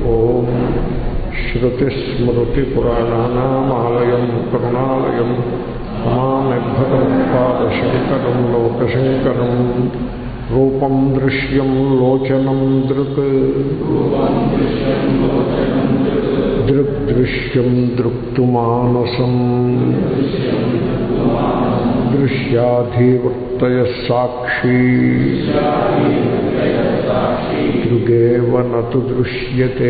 ఓం శ్రుతిస్మృతిపురాణానామాలయం కరుణాలయం నమామి భగవత్పాదశంకరం లోకశంకరం రూపం దృశ్యం లోచనం దృక్ దృగ్దృశ్యం దృక్తుమానసం దృశ్యాధివర్తయ సాక్షి దృగేవ నతు దృశ్యతే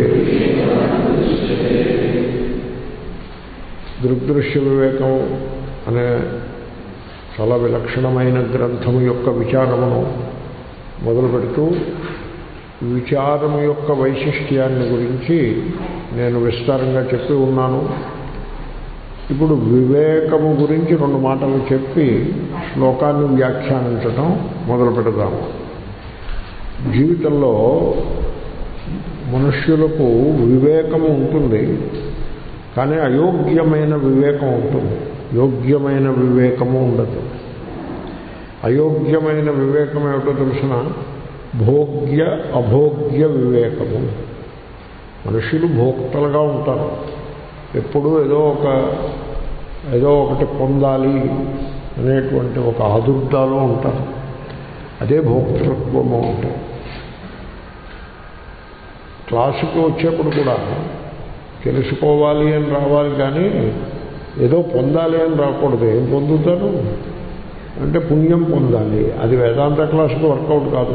దృగ్దృశ్య వివేకం అనే చాలా విలక్షణమైన గ్రంథము యొక్క విచారమును మొదలు పెడుతూ విచారం యొక్క వైశిష్ట్యాన్ని గురించి నేను విస్తారంగా చెప్పి ఉన్నాను ఇప్పుడు వివేకము గురించి రెండు మాటలు చెప్పి శ్లోకాన్ని వ్యాఖ్యానించడం మొదలు పెడదాము జీవితంలో మనుష్యులకు వివేకము ఉంటుంది కానీ అయోగ్యమైన వివేకం ఉంటుంది యోగ్యమైన వివేకము ఉండదు అయోగ్యమైన వివేకం ఏమిటో తెలిసిన భోగ్య అభోగ్య వివేకము మనుషులు భోక్తలుగా ఉంటారు ఎప్పుడూ ఏదో ఒక ఏదో ఒకటి పొందాలి అనేటువంటి ఒక ఆదుర్దాలో ఉంటారు అదే భోక్తృత్వము అంటే క్లాసుకి వచ్చేప్పుడు కూడా తెలుసుకోవాలి అని రావాలి కానీ ఏదో పొందాలి అని రాకూడదు ఏం పొందుతారు అంటే పుణ్యం పొందాలి అది వేదాంత క్లాసుకు వర్కౌట్ కాదు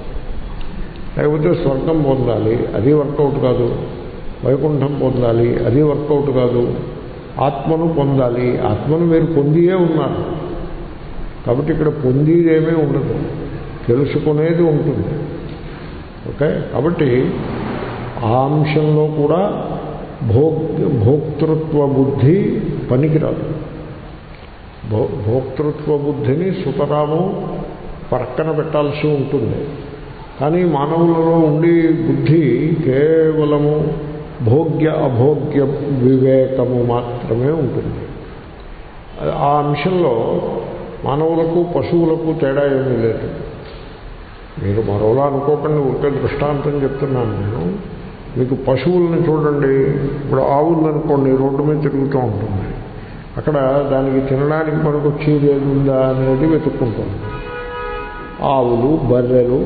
లేకపోతే స్వర్గం పొందాలి అది వర్కౌట్ కాదు వైకుంఠం పొందాలి అది వర్కౌట్ కాదు ఆత్మను పొందాలి ఆత్మను మీరు పొందియే ఉన్నారు కాబట్టి ఇక్కడ పొందేదేమీ ఉండదు తెలుసుకునేది ఉంటుంది ఓకే కాబట్టి ఆ అంశంలో కూడా భోగ్ భోక్తృత్వ బుద్ధి పనికిరాదు భో భోక్తృత్వ బుద్ధిని సుతరాము పక్కన పెట్టాల్సి ఉంటుంది కానీ మానవులలో ఉండి బుద్ధి కేవలము భోగ్య అభోగ్య వివేకము మాత్రమే ఉంటుంది ఆ అంశంలో మానవులకు పశువులకు తేడా ఏమీ లేదు మీరు మరోలా అనుకోకండి ఒకే దృష్టాంతం చెప్తున్నాను నేను మీకు పశువులను చూడండి ఇప్పుడు ఆవులు అనుకోండి రోడ్డు మీద తిరుగుతూ ఉంటుంది అక్కడ దానికి తినడానికి మనకు వచ్చేది ఏది ఉందా అనేది వెతుక్కుంటుంది ఆవులు బర్రెలు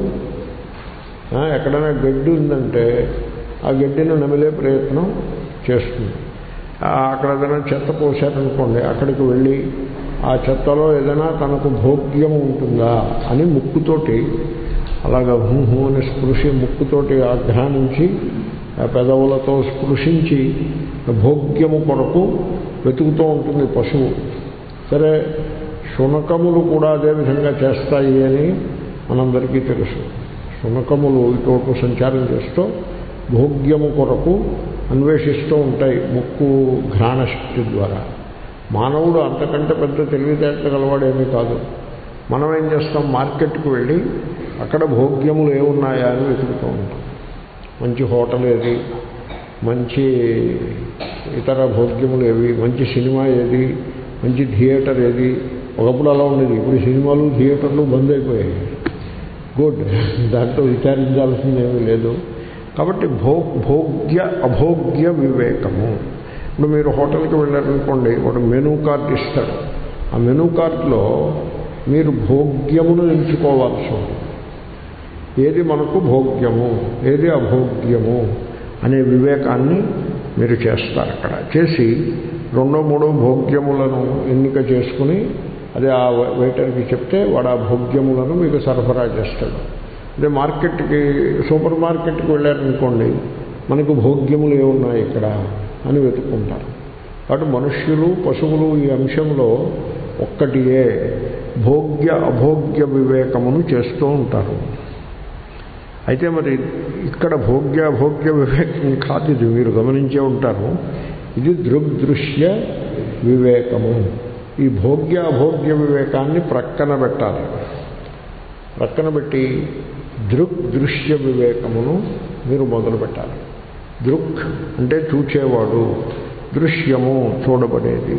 ఎక్కడైనా గడ్డి ఉందంటే ఆ గడ్డిని నమిలే ప్రయత్నం చేస్తుంది అక్కడ ఏదైనా చెత్త పోసారనుకోండి అక్కడికి వెళ్ళి ఆ చెత్తలో ఏదైనా తనకు భోగ్యం ఉంటుందా అని ముక్కుతోటి అలాగ హూహు అని స్పృశి ముక్కుతోటి ఆఘ్రానించి పెదవులతో స్పృశించి భోగ్యము కొరకు వెతుకుతూ ఉంటుంది పశువు సరే శునకములు కూడా అదేవిధంగా చేస్తాయి అని మనందరికీ తెలుసు శునకములు ఇటు సంచారం చేస్తూ భోగ్యము కొరకు అన్వేషిస్తూ ఉంటాయి ముక్కు ఘ్రాణశక్తి ద్వారా మానవుడు అంతకంటే పెద్ద తెలివితేటలు గలవాడేమీ కాదు మనం ఏం చేస్తాం మార్కెట్కి వెళ్ళి అక్కడ భోగ్యములు ఏమున్నాయా అని వెతుకుతూ ఉంటాం మంచి హోటల్ ఏది మంచి ఇతర భోగ్యములు ఏవి మంచి సినిమా ఏది మంచి థియేటర్ ఏది ఒకప్పుడు అలా ఉండేది ఇప్పుడు సినిమాలు థియేటర్లు బంద్ అయిపోయాయి గుడ్ దాంట్లో విచారించాల్సింది ఏమీ లేదు కాబట్టి భో భోగ్య అభోగ్య వివేకము ఇప్పుడు మీరు హోటల్కి వెళ్ళారనుకోండి వాడు మెనూ కార్డు ఇస్తాడు ఆ మెనూ కార్డులో మీరు భోగ్యమును ఎంచుకోవాల్సి ఉంటుంది ఏది మనకు భోగ్యము ఏది అభోగ్యము అనే వివేకాన్ని మీరు చేస్తారు అక్కడ చేసి రెండో మూడో భోగ్యములను ఎన్నిక చేసుకుని అదే ఆ వెయిటర్కి చెప్తే వాడు ఆ భోగ్యములను మీకు సరఫరా చేస్తాడు అదే మార్కెట్కి సూపర్ మార్కెట్కి వెళ్ళారనుకోండి మనకు భోగ్యములు ఏమున్నాయి ఇక్కడ అని వెతుక్కుంటారు కాబట్టి మనుష్యులు పశువులు ఈ అంశంలో ఒక్కటియే భోగ్య అభోగ్య వివేకమును చేస్తూ ఉంటారు అయితే మరి ఇక్కడ భోగ్య అభోగ్య వివేకం కాదు ఇది మీరు గమనించే ఉంటారు ఇది దృగ్దృశ్య వివేకము ఈ భోగ్య అభోగ్య వివేకాన్ని ప్రక్కన పెట్టాలి ప్రక్కన పెట్టి దృక్ దృశ్య వివేకమును మీరు మొదలు పెట్టాలి దృక్ అంటే చూచేవాడు దృశ్యము చూడబడేది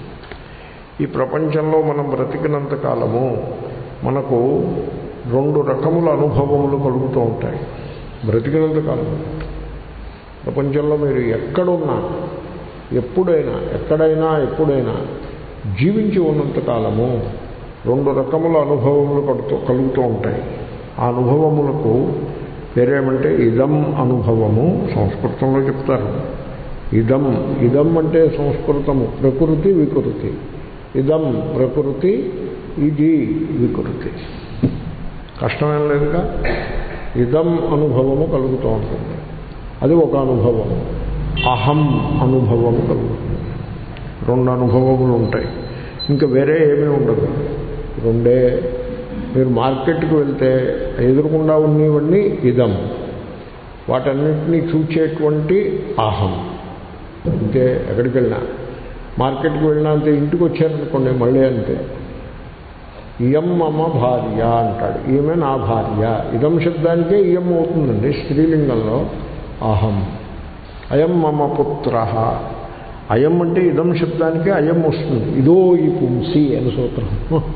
ఈ ప్రపంచంలో మనం బ్రతికినంత కాలము మనకు రెండు రకముల అనుభవములు కలుగుతూ ఉంటాయి బ్రతికినంత కాలం ప్రపంచంలో మీరు ఎక్కడున్నా ఎప్పుడైనా ఎక్కడైనా ఎప్పుడైనా జీవించి ఉన్నంత కాలము రెండు రకముల అనుభవములు కడుతూ కలుగుతూ ఉంటాయి ఆ అనుభవములకు పేరేమంటే ఇదం అనుభవము సంస్కృతంలో చెప్తారు ఇదం ఇదం అంటే సంస్కృతము ప్రకృతి వికృతి ఇదం ప్రకృతి ఇది వికృతి కష్టమేం లేదుగా ఇదం అనుభవము కలుగుతూ ఉంటుంది అది ఒక అనుభవము అహం అనుభవము కలుగుతుంది రెండు అనుభవములు ఉంటాయి ఇంకా వేరే ఏమీ ఉండదు రెండే మీరు మార్కెట్కి వెళ్తే ఎదురుకుండా ఉన్నవన్నీ ఇదం వాటన్నిటినీ చూచేటువంటి అహం అంతే ఎక్కడికి వెళ్ళినా మార్కెట్కి వెళ్ళినా అంతే ఇంటికి వచ్చారనుకోండి మళ్ళీ అంతే ఇయం మమ భార్య అంటాడు ఈమె నా భార్య ఇదం శబ్దానికే ఇయం అవుతుందండి స్త్రీలింగంలో అహం అయం మమ పుత్ర అయం అంటే ఇదం శబ్దానికే అయం వస్తుంది ఇదో ఈ పుంసి అని సూత్రం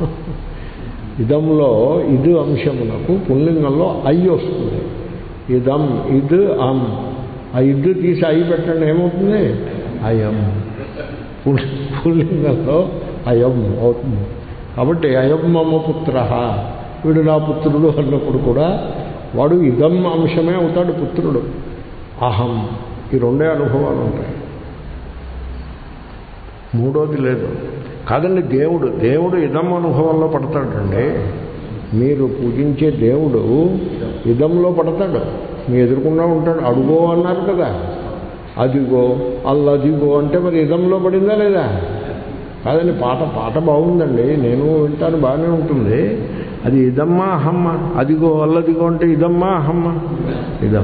ఇదంలో ఇది అంశమునకు పుల్లింగంలో అయి వస్తుంది ఇదం ఇది అం ఆ ఇద్దు తీసి అయి పెట్టండి ఏమవుతుంది అయం పుల్లింగంలో అయం అవుతుంది కాబట్టి అయం మమ పుత్ర వీడు నా పుత్రుడు అన్నప్పుడు కూడా వాడు ఇదం అంశమే అవుతాడు పుత్రుడు అహం ఈ రెండే అనుభవాలు ఉంటాయి మూడోది లేదు కాదండి దేవుడు దేవుడు ఇదం అనుభవంలో పడతాడండి మీరు పూజించే దేవుడు ఇదంలో పడతాడు మీ ఎదురుకుండా ఉంటాడు అడుగో అన్నారు కదా అదిగో అల్లదిగో అంటే మరి ఇదంలో పడిందా లేదా కాదండి పాట పాట బాగుందండి నేను వింటాను బాగానే ఉంటుంది అది ఇదమ్మా అహమ్మ అదిగో అల్లదిగో అంటే ఇదమ్మా అహమ్మ ఇదం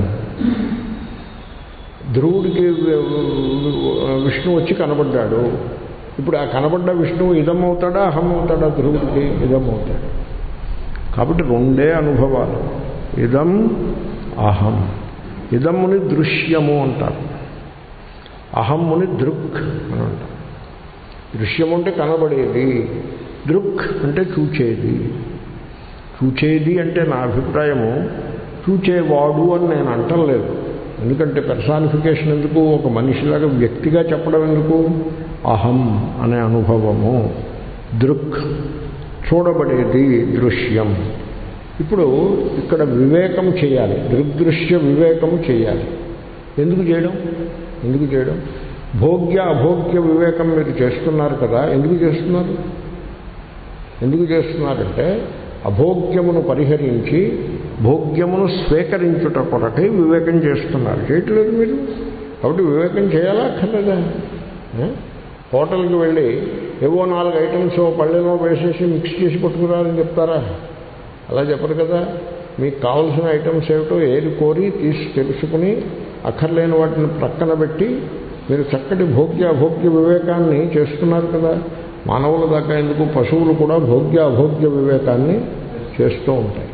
ధ్రువుడికి విష్ణు వచ్చి కనబడ్డాడు ఇప్పుడు ఆ కనబడ్డ విష్ణువు ఇదం అవుతాడా అహం అవుతాడా ధ్రువుడికి ఇదం అవుతాడు కాబట్టి రెండే అనుభవాలు ఇదం అహం ఇదమ్ముని దృశ్యము అంటారు అహమ్ముని దృక్ అని అంటారు దృశ్యము అంటే కనబడేది దృక్ అంటే చూచేది చూచేది అంటే నా అభిప్రాయము చూచేవాడు అని నేను అంటలేదు ఎందుకంటే పెర్సానిఫికేషన్ ఎందుకు ఒక మనిషిలాగా వ్యక్తిగా చెప్పడం ఎందుకు అహం అనే అనుభవము దృక్ చూడబడేది దృశ్యం ఇప్పుడు ఇక్కడ వివేకం చేయాలి దృగ్దృశ్య వివేకము చేయాలి ఎందుకు చేయడం ఎందుకు చేయడం భోగ్య అభోగ్య వివేకం మీరు చేస్తున్నారు కదా ఎందుకు చేస్తున్నారు ఎందుకు చేస్తున్నారంటే అభోగ్యమును పరిహరించి భోగ్యమును స్వీకరించుట కొరకై వివేకం చేస్తున్నారు చేయట్లేదు మీరు కాబట్టి వివేకం చేయాలా అక్కర్లేదా హోటల్కి వెళ్ళి ఏవో నాలుగు ఐటమ్స్ పళ్ళెలో వేసేసి మిక్స్ చేసి పట్టుకురాలని చెప్తారా అలా చెప్పరు కదా మీకు కావలసిన ఐటమ్స్ ఏమిటో ఏది కోరి తీసి తెలుసుకుని అక్కర్లేని వాటిని ప్రక్కన పెట్టి మీరు చక్కటి భోగ్య అభోగ్య వివేకాన్ని చేస్తున్నారు కదా మానవుల దాకా ఎందుకు పశువులు కూడా భోగ్య అభోగ్య వివేకాన్ని చేస్తూ ఉంటాయి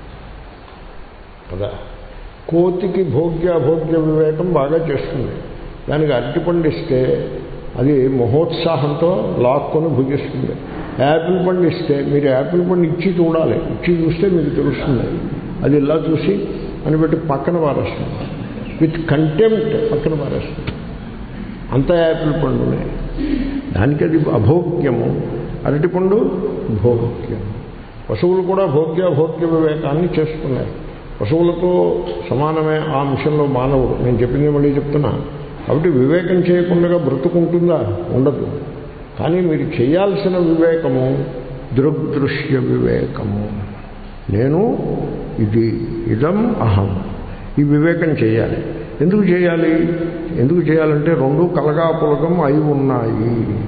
కదా కోతికి భోగ్య అభోగ్య వివేకం బాగా చేస్తుంది దానికి అరటిపండు ఇస్తే అది మహోత్సాహంతో లాక్కొని భుజిస్తుంది యాపిల్ పండు ఇస్తే మీరు యాపిల్ పండు ఇచ్చి చూడాలి ఇచ్చి చూస్తే మీకు తెలుస్తుంది అది ఇలా చూసి అని పెట్టి పక్కన పారేస్తుంది విత్ కంటెంప్ట్ పక్కన పారేస్తుంది అంత యాపిల్ పండునే దానికి అది అభోగ్యము అరటిపండు భోగ్యం పశువులు కూడా భోగ్య భోగ్య వివేకాన్ని చేస్తున్నాయి పశువులతో సమానమే ఆ అంశంలో మానవుడు నేను చెప్పింది మళ్ళీ చెప్తున్నా కాబట్టి వివేకం చేయకుండా బ్రతుకుంటుందా ఉండదు కానీ మీరు చేయాల్సిన వివేకము దృగ్దృశ్య వివేకము నేను ఇది ఇదం అహం ఈ వివేకం చేయాలి ఎందుకు చేయాలి ఎందుకు చేయాలంటే రెండు కలగాపులగం అయి ఉన్నాయి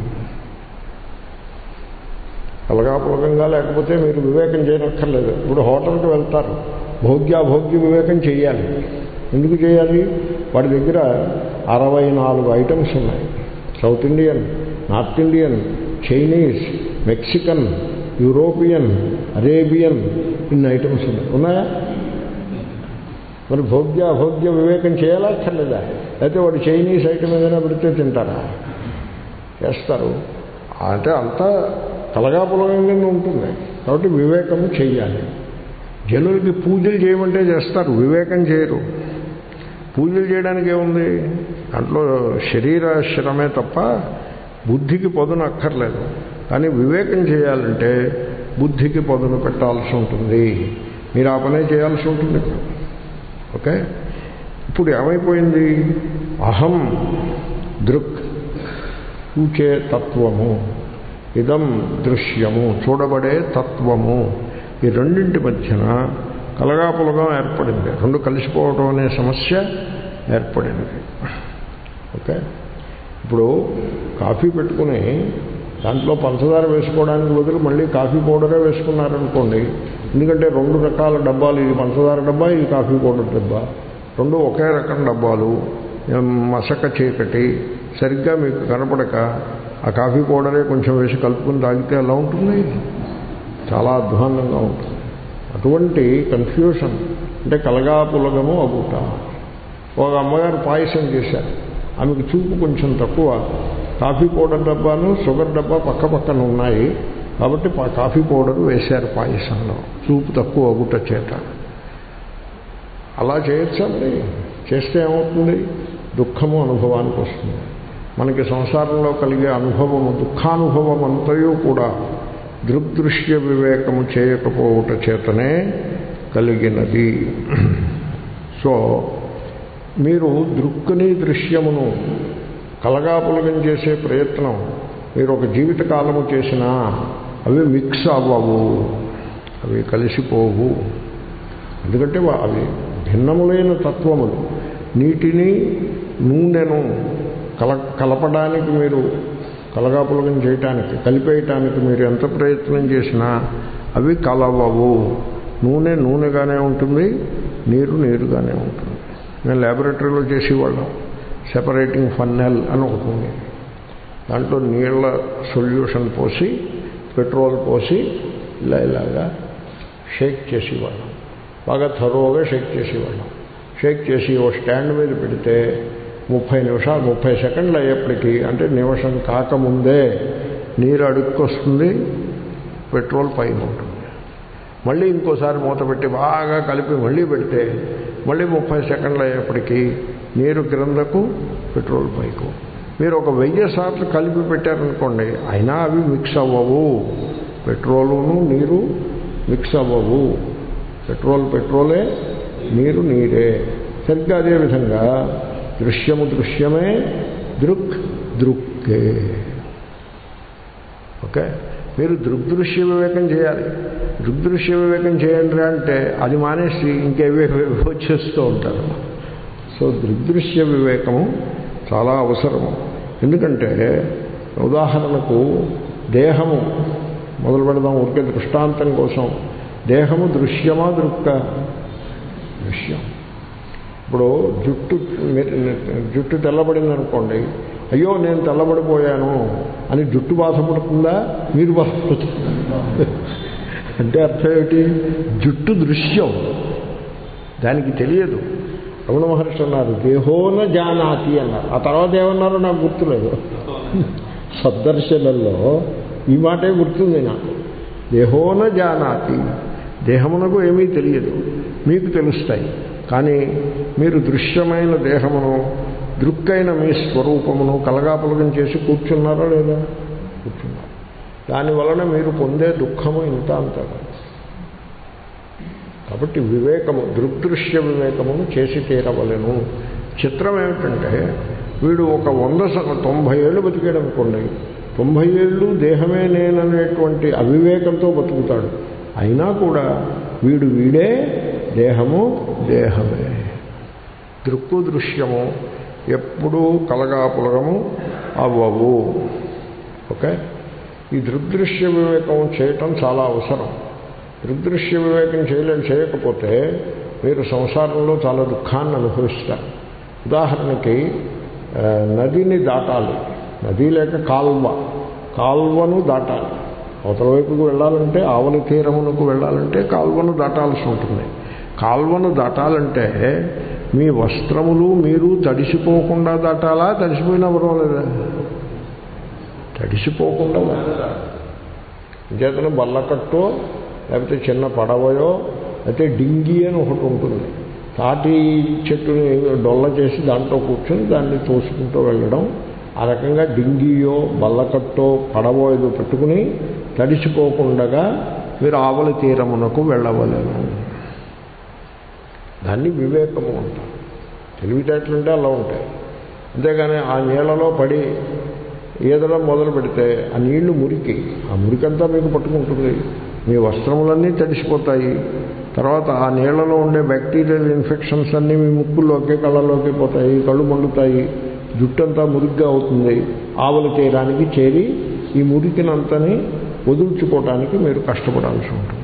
కలగాపులగంగా లేకపోతే మీరు వివేకం చేయనక్కర్లేదు ఇప్పుడు హోటల్కి వెళ్తారు భోగ్యాభోగ్య వివేకం చేయాలి ఎందుకు చేయాలి వాడి దగ్గర అరవై నాలుగు ఐటమ్స్ ఉన్నాయి south Indian north Indian Chinese Mexican European Arabian ఇన్ని ఐటమ్స్ ఉన్నాయి ఉన్నాయా మరి భోగ్య అభోగ్య వివేకం చేయాలా అక్కర్లేదా లేకపోతే వాడు చైనీస్ ఐటమ్ ఏదైనా పెడితే తింటారా చేస్తారు అంటే అంతా కలగాపులగంగా ఉంటుంది కాబట్టి వివేకము చేయాలి జనులకి పూజలు చేయమంటే చేస్తారు వివేకం చేయరు పూజలు చేయడానికి ఏముంది దాంట్లో శరీర శ్రమే తప్ప బుద్ధికి పదును అక్కర్లేదు కానీ వివేకం చేయాలంటే బుద్ధికి పదును పెట్టాల్సి ఉంటుంది మీరు ఆ పనే చేయాల్సి ఉంటుంది ఇప్పుడు ఓకే ఇప్పుడు ఏమైపోయింది అహం దృక్ చూచే తత్వము ఇదం దృశ్యము చూడబడే తత్వము ఈ రెండింటి మధ్యన కలగాపులగం ఏర్పడింది రెండు కలిసిపోవడం అనే సమస్య ఏర్పడింది ఓకే ఇప్పుడు కాఫీ పెట్టుకుని దాంట్లో పంచదార వేసుకోవడానికి బదులు మళ్ళీ కాఫీ పౌడరే వేసుకున్నారనుకోండి ఎందుకంటే రెండు రకాల డబ్బాలు ఇది పంచదార డబ్బా ఇది కాఫీ పౌడర్ డబ్బా రెండు ఒకే రకం డబ్బాలు మసక చీకటి సరిగ్గా మీకు కనపడక ఆ కాఫీ పౌడరే కొంచెం వేసి కలుపుకుని తాగితే ఎలా ఉంటుంది చాలా అధ్వాన్నంగా ఉంటుంది అటువంటి కన్ఫ్యూషన్ అంటే కలగాపులగము అగుట ఒక అమ్మగారు పాయసం చేశారు ఆమెకు చూపు కొంచెం తక్కువ కాఫీ పౌడర్ డబ్బాను షుగర్ డబ్బా పక్క పక్కన ఉన్నాయి కాబట్టి కాఫీ పౌడర్ వేశారు పాయసంలో చూపు తక్కువ అగుట చేత అలా చేయొచ్చండి చేస్తే ఏమవుతుంది దుఃఖము అనుభవానికి వస్తుంది మనకి సంసారంలో కలిగే అనుభవము దుఃఖానుభవం అంతయు కూడా దృగ్దృశ్య వివేకము చేయకపోవుట చేతనే కలిగినది సో మీరు దృక్కుని దృశ్యమును కలగాపులగం చేసే ప్రయత్నం మీరు ఒక జీవితకాలము చేసినా అవి మిక్స్ అవ్వవు అవి కలిసిపోవు ఎందుకంటే అవి భిన్నములైన తత్వములు నీటిని నూనెను కల కలపడానికి మీరు కలగాపులగం చేయటానికి కలిపేయటానికి మీరు ఎంత ప్రయత్నం చేసినా అవి కలవవు నూనె నూనెగానే ఉంటుంది నీరు నీరుగానే ఉంటుంది నేను ల్యాబొరేటరీలో చేసేవాళ్ళం సెపరేటింగ్ ఫన్నెల్ అని ఒకటి ఉంది దాంట్లో నీళ్ల సొల్యూషన్ పోసి పెట్రోల్ పోసి ఇలా ఇలాగా షేక్ చేసేవాళ్ళం బాగా థరోగా షేక్ చేసేవాళ్ళం షేక్ చేసి ఓ స్టాండ్ మీద పెడితే ముప్పై నిమిషాలు ముప్పై సెకండ్లు అయ్యేప్పటికీ అంటే నిమిషం కాకముందే నీరు అడుక్కొస్తుంది పెట్రోల్ పైన ఉంటుంది మళ్ళీ ఇంకోసారి మూత పెట్టి బాగా కలిపి మళ్ళీ పెడితే మళ్ళీ ముప్పై సెకండ్లు అయ్యేప్పటికీ నీరు క్రిందకు పెట్రోల్ పైకు మీరు ఒక వెయ్యి సార్లు కలిపి పెట్టారనుకోండి అయినా అవి మిక్స్ అవ్వవు పెట్రోలును నీరు మిక్స్ అవ్వవు పెట్రోల్ పెట్రోలే నీరు నీరే సరిగ్గా అదేవిధంగా దృశ్యము దృశ్యమే దృక్ దృక్కే ఓకే మీరు దృగ్దృశ్య వివేకం చేయాలి దృగ్దృశ్య వివేకం చేయండి అంటే అది మానేసి ఇంకేవే వచ్చేస్తూ ఉంటారు సో దృగ్దృశ్య వివేకము చాలా అవసరము ఎందుకంటే ఉదాహరణకు దేహము మొదలు పెడదాం ఊరికే దృష్టాంతం కోసం దేహము దృశ్యమా దృక్క దృశ్యం ఇప్పుడు జుట్టు జుట్టు తెల్లబడింది అనుకోండి అయ్యో నేను తెల్లబడిపోయాను అని జుట్టు బాధపడుతుందా మీరు బాధపడుతుందా అంటే అర్థం ఏమిటి జుట్టు దృశ్యం దానికి తెలియదు రమణ మహర్షి అన్నారు దేహోన జానాతి అన్నారు ఆ తర్వాత ఏమన్నారో నాకు గుర్తులేదు సద్దర్శనంలో ఈ మాటే గుర్తుంది నాకు దేహోన జానాతి దేహమునకు ఏమీ తెలియదు మీకు తెలుస్తాయి కానీ మీరు దృశ్యమైన దేహమును దృక్కైన మీ స్వరూపమును కలగాపులగం చేసి కూర్చున్నారా లేదా కూర్చున్నారు దానివలన మీరు పొందే దుఃఖము ఇంత అంత కాబట్టి వివేకము దృగ్దృశ్య వివేకమును చేసి తీరవలను చిత్రం ఏమిటంటే వీడు ఒక వంద తొంభై ఏళ్ళు బతికాడు అనుకోండి తొంభై ఏళ్ళు దేహమే నేననేటువంటి అవివేకంతో బతుకుతాడు అయినా కూడా వీడు వీడే దేహము దేహమే దృక్కు దృశ్యము ఎప్పుడూ కలగాపులగము అవ్వవు ఓకే ఈ దృగ్దృశ్య వివేకం చేయటం చాలా అవసరం దృగ్దృశ్య వివేకం చేయలేం చేయకపోతే మీరు సంసారంలో చాలా దుఃఖాన్ని అనుభవిస్తారు ఉదాహరణకి నదిని దాటాలి నది లేక కాల్వ కాల్వను దాటాలి అవతల వైపుకు వెళ్ళాలంటే ఆవలి తీరమునకు వెళ్ళాలంటే కాల్వను దాటాల్సి ఉంటుంది కాల్వను దాటాలంటే మీ వస్త్రములు మీరు తడిసిపోకుండా దాటాలా తడిసిపోయినా పర్వాలేదా తడిసిపోకుండా చేతను బల్లకట్టో లేకపోతే చిన్న పడవయో అయితే డింగి అని ఒకటి ఉంటుంది తాటి చెట్టుని డొల్ల చేసి దాంట్లో కూర్చొని దాన్ని తోసుకుంటూ వెళ్ళడం ఆ రకంగా డింగియో బల్లకట్టో పడవో ఏదో పెట్టుకుని తడిసిపోకుండగా మీరు ఆవలి తీరమునకు వెళ్ళవలేను దాన్ని వివేకము అంటారు తెలివితేటలుంటే అలా ఉంటాయి అంతేగాని ఆ నీళ్ళలో పడి ఈదడం మొదలు పెడితే ఆ నీళ్లు మురికి ఆ మురికంతా మీకు పట్టుకుంటుంది మీ వస్త్రములన్నీ తడిసిపోతాయి తర్వాత ఆ నీళ్లలో ఉండే బ్యాక్టీరియల్ ఇన్ఫెక్షన్స్ అన్నీ మీ ముక్కుల్లోకి కళ్ళలోకి పోతాయి కళ్ళు మండుతాయి జుట్టంతా మురిగ్గా అవుతుంది ఆవుల తీయడానికి చేరి ఈ మురికినంతని వదుల్చుకోవటానికి మీరు కష్టపడాల్సి ఉంటుంది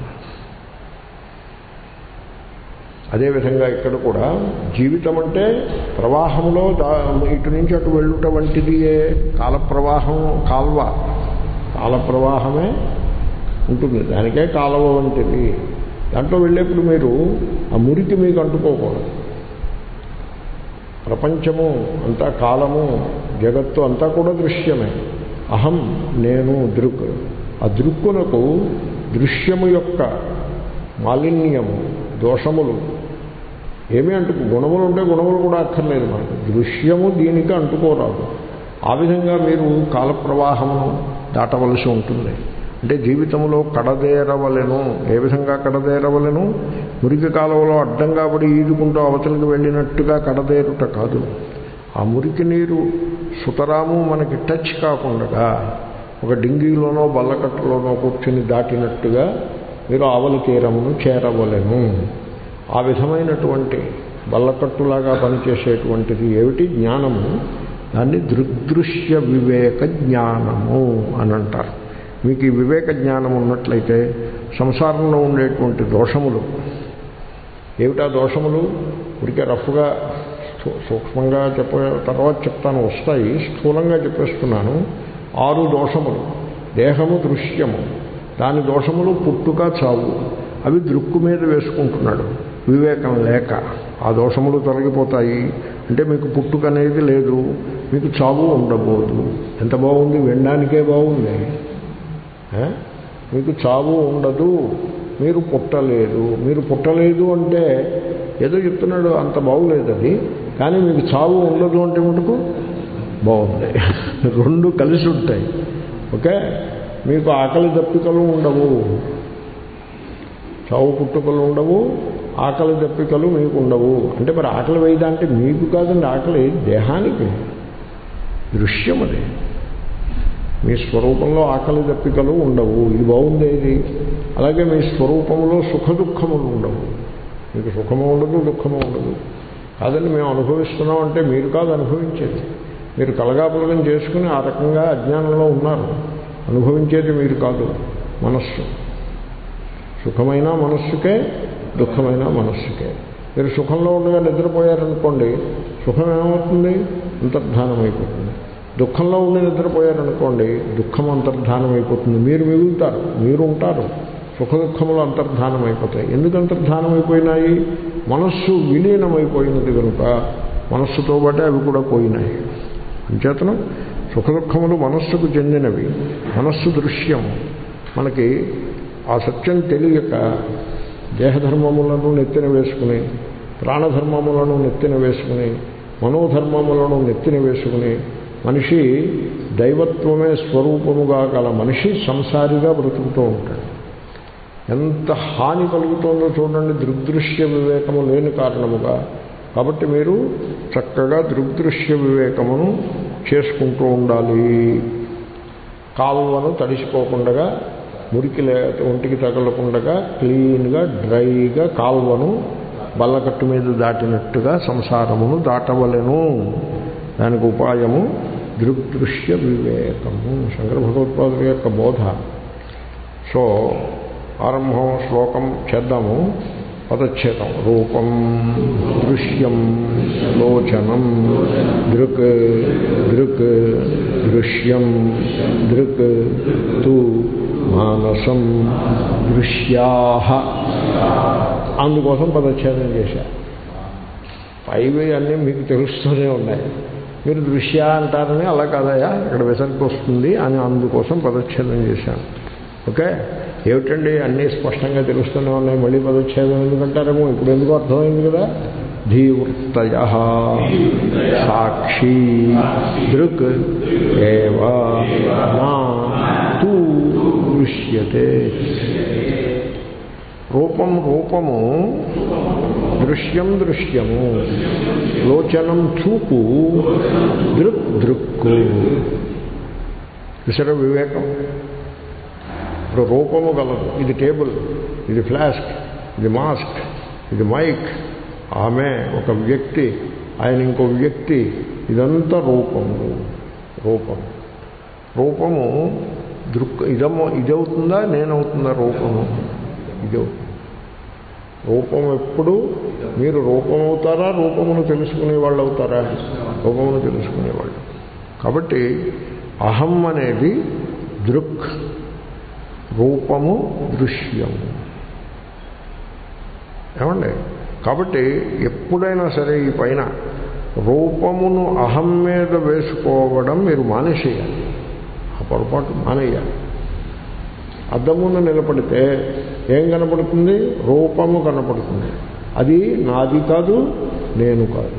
అదేవిధంగా ఇక్కడ కూడా జీవితం అంటే ప్రవాహంలో దా ఇటు నుంచి అటు వెళ్ళుట వంటిదియే కాల ప్రవాహం కాల్వ కాల ప్రవాహమే ఉంటుంది దానికే కాలువ వంటిది దాంట్లో వెళ్ళేప్పుడు మీరు ఆ మురికి మీకు అంటుకోకూడదు ప్రపంచము అంతా కాలము జగత్తు అంతా కూడా దృశ్యమే అహం నేను దృక్ ఆ దృక్కునకు దృశ్యము యొక్క మాలిన్యము దోషములు ఏమీ అంటుకు గుణములు ఉంటే గుణములు కూడా అక్కర్లేదు మనకు దృశ్యము దీనికి అంటుకోరాదు ఆ విధంగా మీరు కాలప్రవాహమును దాటవలసి ఉంటుంది అంటే జీవితంలో కడదేరవలెను ఏ విధంగా కడదేరవలెను మురికి కాలువలో అడ్డంగా పడి ఈదుకుంటూ అవతలికి వెళ్ళినట్టుగా కడదేరుట కాదు ఆ మురికి నీరు సుతరాము మనకి టచ్ కాకుండా ఒక డింగీలోనో బల్లకట్టులోనో కూర్చుని దాటినట్టుగా మీరు ఆవలి తీరమును చేరవలెను ఆ విధమైనటువంటి బల్లకట్టులాగా పనిచేసేటువంటిది ఏమిటి జ్ఞానము దాన్ని దృగ్దృశ్య వివేక జ్ఞానము అని అంటారు మీకు ఈ వివేక జ్ఞానం ఉన్నట్లయితే సంసారంలో ఉండేటువంటి దోషములు ఏమిటా దోషములు ఉడికే రఫ్గా సూక్ష్మంగా చెప్ప తర్వాత చెప్తాను వస్తాయి స్థూలంగా చెప్పేస్తున్నాను ఆరు దోషములు దేహము దృశ్యము దాని దోషములు పుట్టుక చావు అవి దృక్కు మీద వేసుకుంటున్నాడు వివేకం లేక ఆ దోషములు తొలగిపోతాయి అంటే మీకు పుట్టుక అనేది లేదు మీకు చావు ఉండబోదు ఎంత బాగుంది వినడానికే బాగుంది మీకు చావు ఉండదు మీరు పుట్టలేదు మీరు పుట్టలేదు అంటే ఏదో చెప్తున్నాడు అంత బాగులేదు అది కానీ మీకు చావు ఉండదు అంటే మటుకు బాగుంది రెండు కలిసి ఉంటాయి ఓకే మీకు ఆకలి దప్పికలు ఉండవు చావు పుట్టుకలు ఉండవు ఆకలి దప్పికలు మీకు ఉండవు అంటే మరి ఆకలి వేయదా అంటే మీకు కాదండి ఆకలి దేహానికి దృశ్యం అది మీ స్వరూపంలో ఆకలి దప్పికలు ఉండవు ఇది బాగుంది ఇది అలాగే మీ స్వరూపంలో సుఖ దుఃఖములు ఉండవు మీకు సుఖము ఉండదు దుఃఖము ఉండదు కాదండి మేము అనుభవిస్తున్నాం అంటే మీరు కాదు అనుభవించేది మీరు కలగాపులగం చేసుకుని ఆ రకంగా అజ్ఞానంలో ఉన్నారు అనుభవించేది మీరు కాదు మనస్సు సుఖమైన మనస్సుకే దుఃఖమైన మనస్సుకే మీరు సుఖంలో ఉండగా నిద్రపోయారనుకోండి సుఖం ఏమవుతుంది అంతర్ధానం అయిపోతుంది దుఃఖంలో ఉండి నిద్రపోయారనుకోండి దుఃఖం అంతర్ధానం అయిపోతుంది మీరు మిగులుతారు మీరు ఉంటారు సుఖ దుఃఖములు అంతర్ధానం అయిపోతాయి ఎందుకు అంతర్ధానం అయిపోయినాయి మనస్సు విలీనమైపోయినది కనుక మనస్సుతో పాటే అవి కూడా పోయినాయి అంచేతనం సుఖ దుఃఖములు మనస్సుకు చెందినవి మనస్సు దృశ్యం మనకి ఆ సత్యం తెలియక దేహధర్మములను నెత్తిన వేసుకుని ప్రాణధర్మములను నెత్తిన వేసుకుని మనోధర్మములను నెత్తిన వేసుకుని మనిషి దైవత్వమే స్వరూపముగా గల మనిషి సంసారిగా బ్రతుకుతూ ఉంటాడు ఎంత హాని కలుగుతుందో చూడండి దృగ్దృశ్య వివేకము లేని కారణముగా కాబట్టి మీరు చక్కగా దృగ్దృశ్య వివేకమును చేసుకుంటూ ఉండాలి కాలువను తడిసిపోకుండా మురికి లే ఒంటికి తగలకుండా క్లీన్గా డ్రైగా కాలువను బల్లకట్టు మీద దాటినట్టుగా సంసారమును దాటవలెను దానికి ఉపాయము దృగ్దృశ్య వివేకము శంకర భగవత్పాదుల యొక్క బోధ సో ఆరంభం శ్లోకం చేద్దాము పదచ్ఛేదం రూపం దృశ్యం లోచనం దృక్ దృక్ దృశ్యం దృక్ తు మానసం దృశ్యా అందుకోసం పదచ్ఛేదం చేశారు పైవి అన్నీ మీకు తెలుస్తూనే ఉన్నాయి మీరు దృశ్య అంటారని అలా కాదయా ఇక్కడ విసర్గ వస్తుంది అని అందుకోసం పదచ్ఛేదం చేశాను ఓకే ఏమిటండి అన్నీ స్పష్టంగా తెలుస్తూనే ఉన్నాయి మళ్ళీ పదచ్ఛేదం ఎందుకంటారేమో ఇప్పుడు ఎందుకు అర్థమైంది కదా ధీవృత్తయ సాక్షి దృక్ ఏవ నా తూ దృశ్యతే రూపం రూపము దృశ్యం దృశ్యము లోచనం చూపు దృక్ దృక్కు చూసారా వివేకం ఇప్పుడు రూపము గలదు ఇది టేబుల్ ఇది ఫ్లాస్క్ ఇది మాస్క్ ఇది మైక్ ఆమె ఒక వ్యక్తి ఆయన ఇంకో వ్యక్తి ఇదంతా రూపము రూపం రూపము దృక్ ఇదమ్మో ఇదవుతుందా నేనవుతుందా రూపము ఇదవుతుంది రూపం ఎప్పుడు మీరు రూపమవుతారా రూపమును తెలుసుకునే వాళ్ళు అవుతారా రూపమును తెలుసుకునేవాళ్ళు కాబట్టి అహం అనేది దృక్ రూపము దృశ్యము ఏమండి కాబట్టి ఎప్పుడైనా సరే ఈ పైన రూపమును అహం మీద వేసుకోవడం మీరు మానేసేయాలి ఆ పొరపాటు మానేయాలి అద్దం ముందు నిలబడితే ఏం కనపడుతుంది రూపము కనపడుతుంది అది నాది కాదు నేను కాదు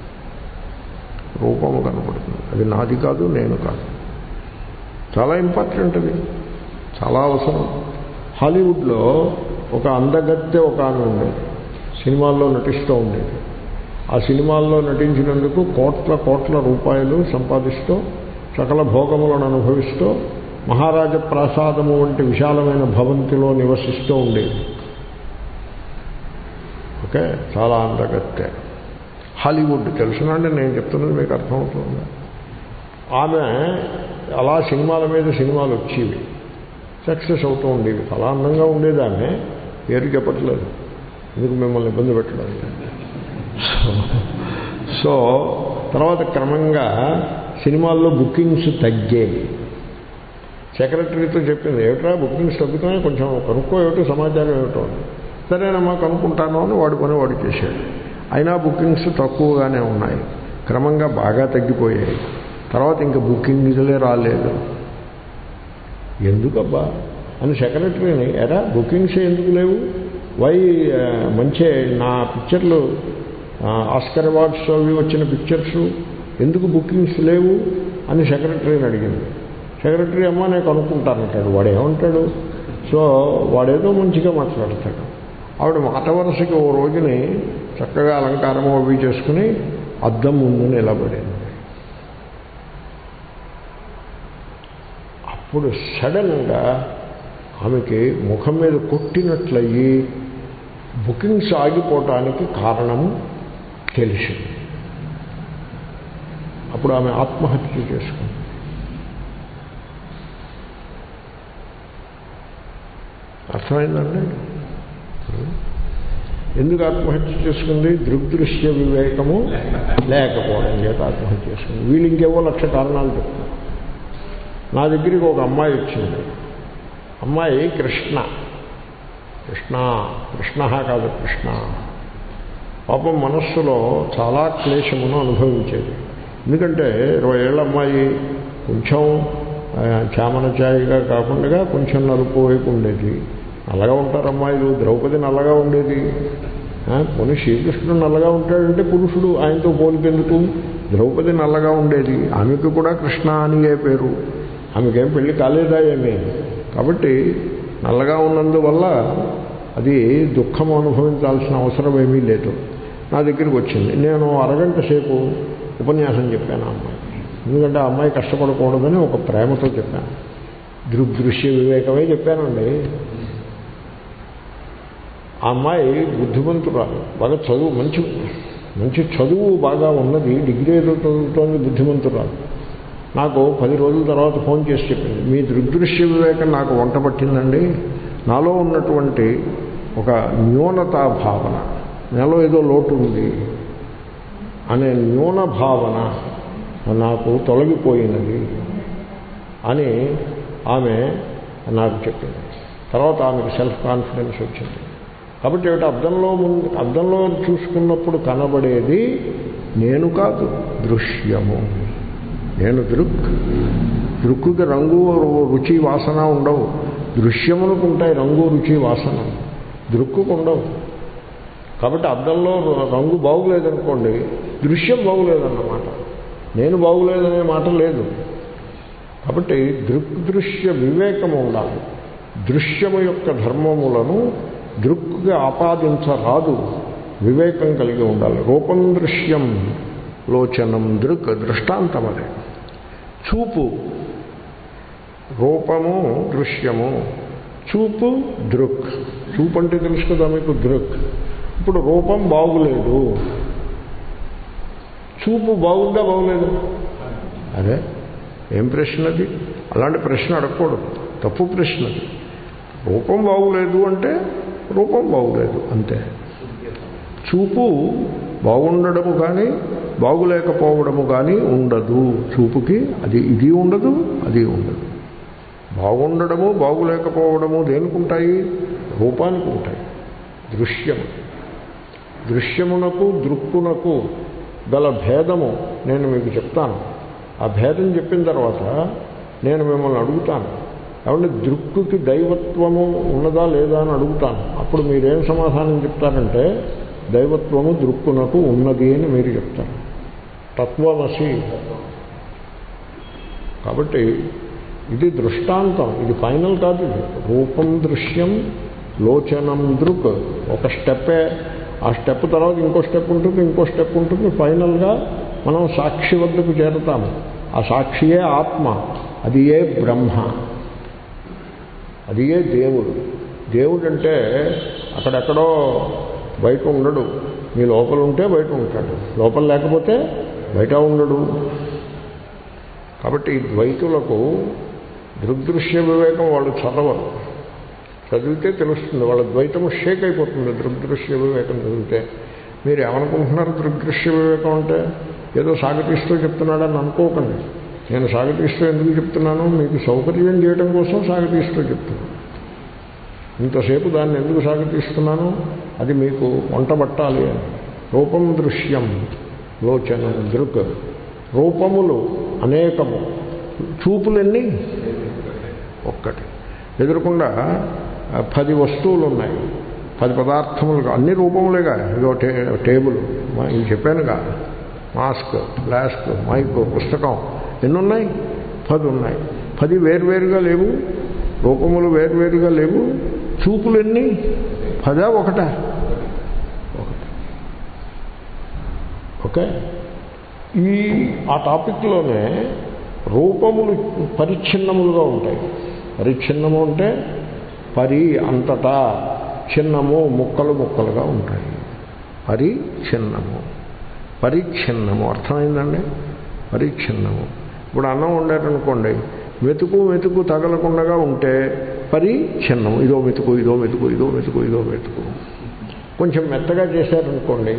రూపము కనపడుతుంది అది నాది కాదు నేను కాదు చాలా ఇంపార్టెంట్ అది చాలా అవసరం హాలీవుడ్లో ఒక అందగత్తె ఒక ఆమె ఉండేది సినిమాల్లో నటిస్తూ ఉండేది ఆ సినిమాల్లో నటించినందుకు కోట్ల కోట్ల రూపాయలు సంపాదిస్తూ సకల భోగములను అనుభవిస్తూ మహారాజ ప్రాసాదము వంటి విశాలమైన భవంతిలో నివసిస్తూ ఉండేది ఓకే చాలా అందగత్తె హాలీవుడ్ తెలుసునండి నేను చెప్తున్నది మీకు అర్థమవుతుంది ఆమె అలా సినిమాల మీద సినిమాలు వచ్చేవి సక్సెస్ అవుతూ ఉండేవి చాలా అందంగా ఉండేది ఆమె పేరు చెప్పట్లేదు ఎందుకు మిమ్మల్ని ఇబ్బంది పెట్టలేదు సో తర్వాత క్రమంగా సినిమాల్లో బుకింగ్స్ తగ్గాయి సెక్రటరీతో చెప్పింది ఏమిట్రా బుకింగ్స్ తగ్గుతాయి కొంచెం కనుక్కో ఏమిటో సమాచారం ఏమిటో అని సరేనమ్మా కనుక్కుంటాను అని వాడి పని వాడు చేశాడు అయినా బుకింగ్స్ తక్కువగానే ఉన్నాయి క్రమంగా బాగా తగ్గిపోయాయి తర్వాత ఇంకా బుకింగ్లే రాలేదు ఎందుకబ్బా అని సెక్రటరీని ఎరా బుకింగ్స్ ఎందుకు లేవు వై మంచి నా పిక్చర్లు ఆస్కర్ అవార్డ్స్ అవి వచ్చిన పిక్చర్స్ ఎందుకు బుకింగ్స్ లేవు అని సెక్రటరీని అడిగింది సెక్రటరీ అమ్మ నేను కనుక్కుంటానంటాడు వాడు ఏమంటాడు సో వాడేదో మంచిగా మాట్లాడతాడు ఆవిడ మాట వరుసకి ఓ రోజుని చక్కగా అలంకారము అవి చేసుకుని అద్దం ముందు నిలబడింది అప్పుడు సడన్గా ఆమెకి ముఖం మీద కొట్టినట్లయి బుకింగ్స్ ఆగిపోవటానికి కారణం తెలిసింది అప్పుడు ఆమె ఆత్మహత్య చేసుకుంది అర్థమైందండి ఎందుకు ఆత్మహత్య చేసుకుంది దృగ్దృశ్య వివేకము లేకపోవడం చేత ఆత్మహత్య చేసుకుంది వీళ్ళు ఇంకేవో లక్ష కారణాలు చెప్తారు నా దగ్గరికి ఒక అమ్మాయి వచ్చింది అమ్మాయి కృష్ణ కృష్ణ కృష్ణ కాదు కృష్ణ పాపం మనస్సులో చాలా క్లేశమును అనుభవించేది ఎందుకంటే ఇరవై ఏళ్ళ అమ్మాయి కొంచెం చామన ఛాయగా కాకుండా కొంచెం నలుపు వైపు ఉండేది నల్లగా ఉంటారు అమ్మాయిలు ద్రౌపది నల్లగా ఉండేది పోనీ శ్రీకృష్ణుడు నల్లగా ఉంటాడంటే పురుషుడు ఆయనతో పోలిపెందుకు ద్రౌపది నల్లగా ఉండేది ఆమెకు కూడా కృష్ణ అనిగే పేరు ఆమెకేం పెళ్లి కాలేదా ఏమీ కాబట్టి నల్లగా ఉన్నందువల్ల అది దుఃఖం అనుభవించాల్సిన అవసరం ఏమీ లేదు నా దగ్గరికి వచ్చింది నేను అరగంట సేపు ఉపన్యాసం చెప్పాను ఆ అమ్మాయి ఎందుకంటే ఆ అమ్మాయి కష్టపడకూడదని ఒక ప్రేమతో చెప్పాను దృగ్దృశ్య వివేకమే చెప్పానండి ఆ అమ్మాయి బుద్ధిమంతురాలు బాగా చదువు మంచి మంచి చదువు బాగా ఉన్నది డిగ్రీ ఏదో చదువుతోంది బుద్ధిమంతురాలు నాకు పది రోజుల తర్వాత ఫోన్ చేసి చెప్పింది మీ దృగ్దృశ్య వివేకం నాకు వంట పట్టిందండి నాలో ఉన్నటువంటి ఒక న్యూనతా భావన నాలో ఏదో లోటు ఉంది అనే న్యూన భావన నాకు తొలగిపోయినది అని ఆమె నాకు చెప్పింది తర్వాత ఆమెకు సెల్ఫ్ కాన్ఫిడెన్స్ వచ్చింది కాబట్టి ఏమిటి అద్దంలో ముందు అద్దంలో చూసుకున్నప్పుడు కనబడేది నేను కాదు దృశ్యము నేను దృక్ దృక్కుకి రంగు రుచి వాసన ఉండవు దృశ్యములకు ఉంటాయి రంగు రుచి వాసన దృక్కుకు ఉండవు కాబట్టి అద్దంలో రంగు బాగులేదనుకోండి దృశ్యం బాగులేదన్నమాట నేను బాగులేదనే మాట లేదు కాబట్టి దృక్దృశ్య వివేకము ఉండాలి దృశ్యము యొక్క ధర్మములను దృక్గా ఆపాదించరాదు వివేకం కలిగి ఉండాలి రూపం దృశ్యం లోచనం దృక్ దృష్టాంతం అదే చూపు రూపము దృశ్యము చూపు దృక్ చూపు అంటే తెలుసు కదా మీకు దృక్ ఇప్పుడు రూపం బాగులేదు చూపు బాగుందా బాగులేదు అదే ఏం ప్రశ్న అది అలాంటి ప్రశ్న అడగకూడదు తప్పు ప్రశ్న అది రూపం బాగులేదు అంటే రూపం బాగులేదు అంతే చూపు బాగుండడము కానీ బాగులేకపోవడము కానీ ఉండదు చూపుకి అది ఇది ఉండదు అది ఉండదు బాగుండడము బాగులేకపోవడము దేనికి ఉంటాయి రూపానికి ఉంటాయి దృశ్యము దృశ్యమునకు దృక్కునకు గల భేదము నేను మీకు చెప్తాను ఆ భేదం చెప్పిన తర్వాత నేను మిమ్మల్ని అడుగుతాను కాబట్టి దృక్కుకి దైవత్వము ఉన్నదా లేదా అని అడుగుతాను అప్పుడు మీరేం సమాధానం చెప్తారంటే దైవత్వము దృక్కునకు ఉన్నది అని మీరు చెప్తారు తత్వమసి కాబట్టి ఇది దృష్టాంతం ఇది ఫైనల్ కాదు ఇది రూపం దృశ్యం లోచనం దృక్ ఒక స్టెప్పే ఆ స్టెప్ తర్వాత ఇంకో స్టెప్ ఉంటుంది ఇంకో స్టెప్ ఉంటుంది ఫైనల్గా మనం సాక్షి వద్దకు చేరుతాము ఆ సాక్షియే ఆత్మ అది ఏ బ్రహ్మ అది ఏ దేవుడు దేవుడు అంటే అక్కడెక్కడో బయట ఉండడు మీ లోపల ఉంటే బయట ఉంటాడు లోపల లేకపోతే బయట ఉండడు కాబట్టి ఈ ద్వైతులకు దృగ్దృశ్య వివేకం వాళ్ళు చదవరు చదివితే తెలుస్తుంది వాళ్ళ ద్వైతం షేక్ అయిపోతుంది దృగ్దృశ్య వివేకం చదివితే మీరు ఏమనుకుంటున్నారు దృగ్దృశ్య వివేకం అంటే ఏదో సాగతీస్తూ చెప్తున్నాడని అనుకోకండి నేను సాగతీస్తూ ఎందుకు చెప్తున్నాను మీకు సౌకర్యం చేయడం కోసం సాగతీస్తూ చెప్తున్నాను ఇంతసేపు దాన్ని ఎందుకు సాగతీస్తున్నాను అది మీకు వంట పట్టాలి అని రూపం దృశ్యం లోచనం దృక్ రూపములు అనేకము చూపులన్నీ ఒక్కటి ఎదురకుండా పది వస్తువులు ఉన్నాయి పది పదార్థములు అన్ని రూపములేగా ఇదో టే టేబుల్ ఇది చెప్పానుగా మాస్క్ ఫ్లాస్క్ మైక్ పుస్తకం ఎన్నున్నాయి పది ఉన్నాయి పది వేర్వేరుగా లేవు రూపములు వేర్వేరుగా లేవు చూపులు ఎన్ని పదా ఒకటా ఒకటి ఓకే ఈ ఆ టాపిక్లోనే రూపములు పరిచ్ఛిన్నములుగా ఉంటాయి పరిచ్ఛిన్నము అంటే పరి అంతటా చిన్నము ముక్కలు ముక్కలుగా ఉంటాయి పరిచ్ఛిన్నము పరిచ్ఛిన్నము అర్థమైందండి పరిచ్ఛిన్నము ఇప్పుడు అన్నం వండారనుకోండి మెతుకు మెతుకు తగలకుండా ఉంటే పరిచ్ఛిన్నము ఇదో మెతుకు ఇదో మెతుకు ఇదో మెతుకు ఇదో మెతుకు కొంచెం మెత్తగా చేశారనుకోండి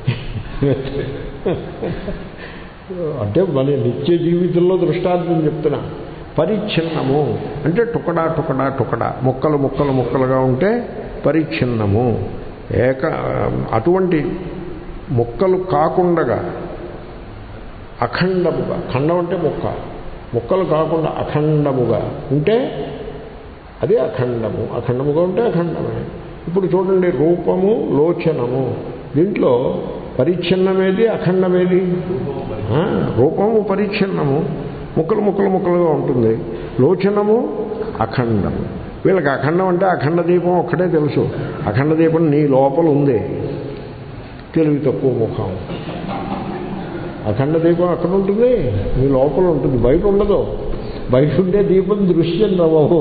అంటే మన నిత్య జీవితంలో దృష్టాంతం చెప్తున్నా పరిచ్ఛిన్నము అంటే టుకడా టుకడా టుకడా ముక్కలు ముక్కలు ముక్కలుగా ఉంటే పరిచ్ఛిన్నము ఏక అటువంటి ముక్కలు కాకుండగా అఖండముగా ఖండం అంటే ముక్క ముక్కలు కాకుండా అఖండముగా ఉంటే అదే అఖండము అఖండముగా ఉంటే అఖండమే ఇప్పుడు చూడండి రూపము లోచనము దీంట్లో పరిచ్ఛిన్నమేది అఖండమేది రూపము పరిచ్ఛిన్నము ముక్కలు ముక్కలు ముక్కలుగా ఉంటుంది లోచనము అఖండము వీళ్ళకి అఖండం అంటే అఖండ దీపం ఒక్కటే తెలుసు అఖండ దీపం నీ లోపల ఉంది తెలివి తక్కువ ముఖం అఖండ దీపం అక్కడ ఉంటుంది నీ లోపల ఉంటుంది బయట ఉండదు బయట ఉండే దీపం దృశ్యం రవ్వవు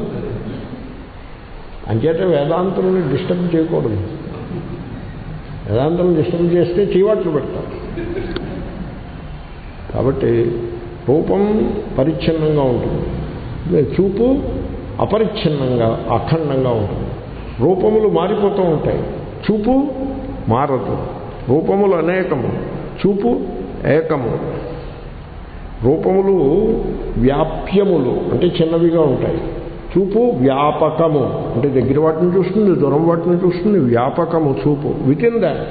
అంచేత వేదాంతులను డిస్టర్బ్ చేయకూడదు వేదాంతం డిస్టర్బ్ చేస్తే చీవాట్లు పెడతారు కాబట్టి రూపం పరిచ్ఛిన్నంగా ఉంటుంది చూపు అపరిచ్ఛిన్నంగా అఖండంగా ఉంటుంది రూపములు మారిపోతూ ఉంటాయి చూపు మారదు రూపములు అనేకము చూపు ఏకము రూపములు వ్యాప్యములు అంటే చిన్నవిగా ఉంటాయి చూపు వ్యాపకము అంటే దగ్గర వాటిని చూస్తుంది దూరం వాటిని చూస్తుంది వ్యాపకము చూపు విత్ ఇన్ దాట్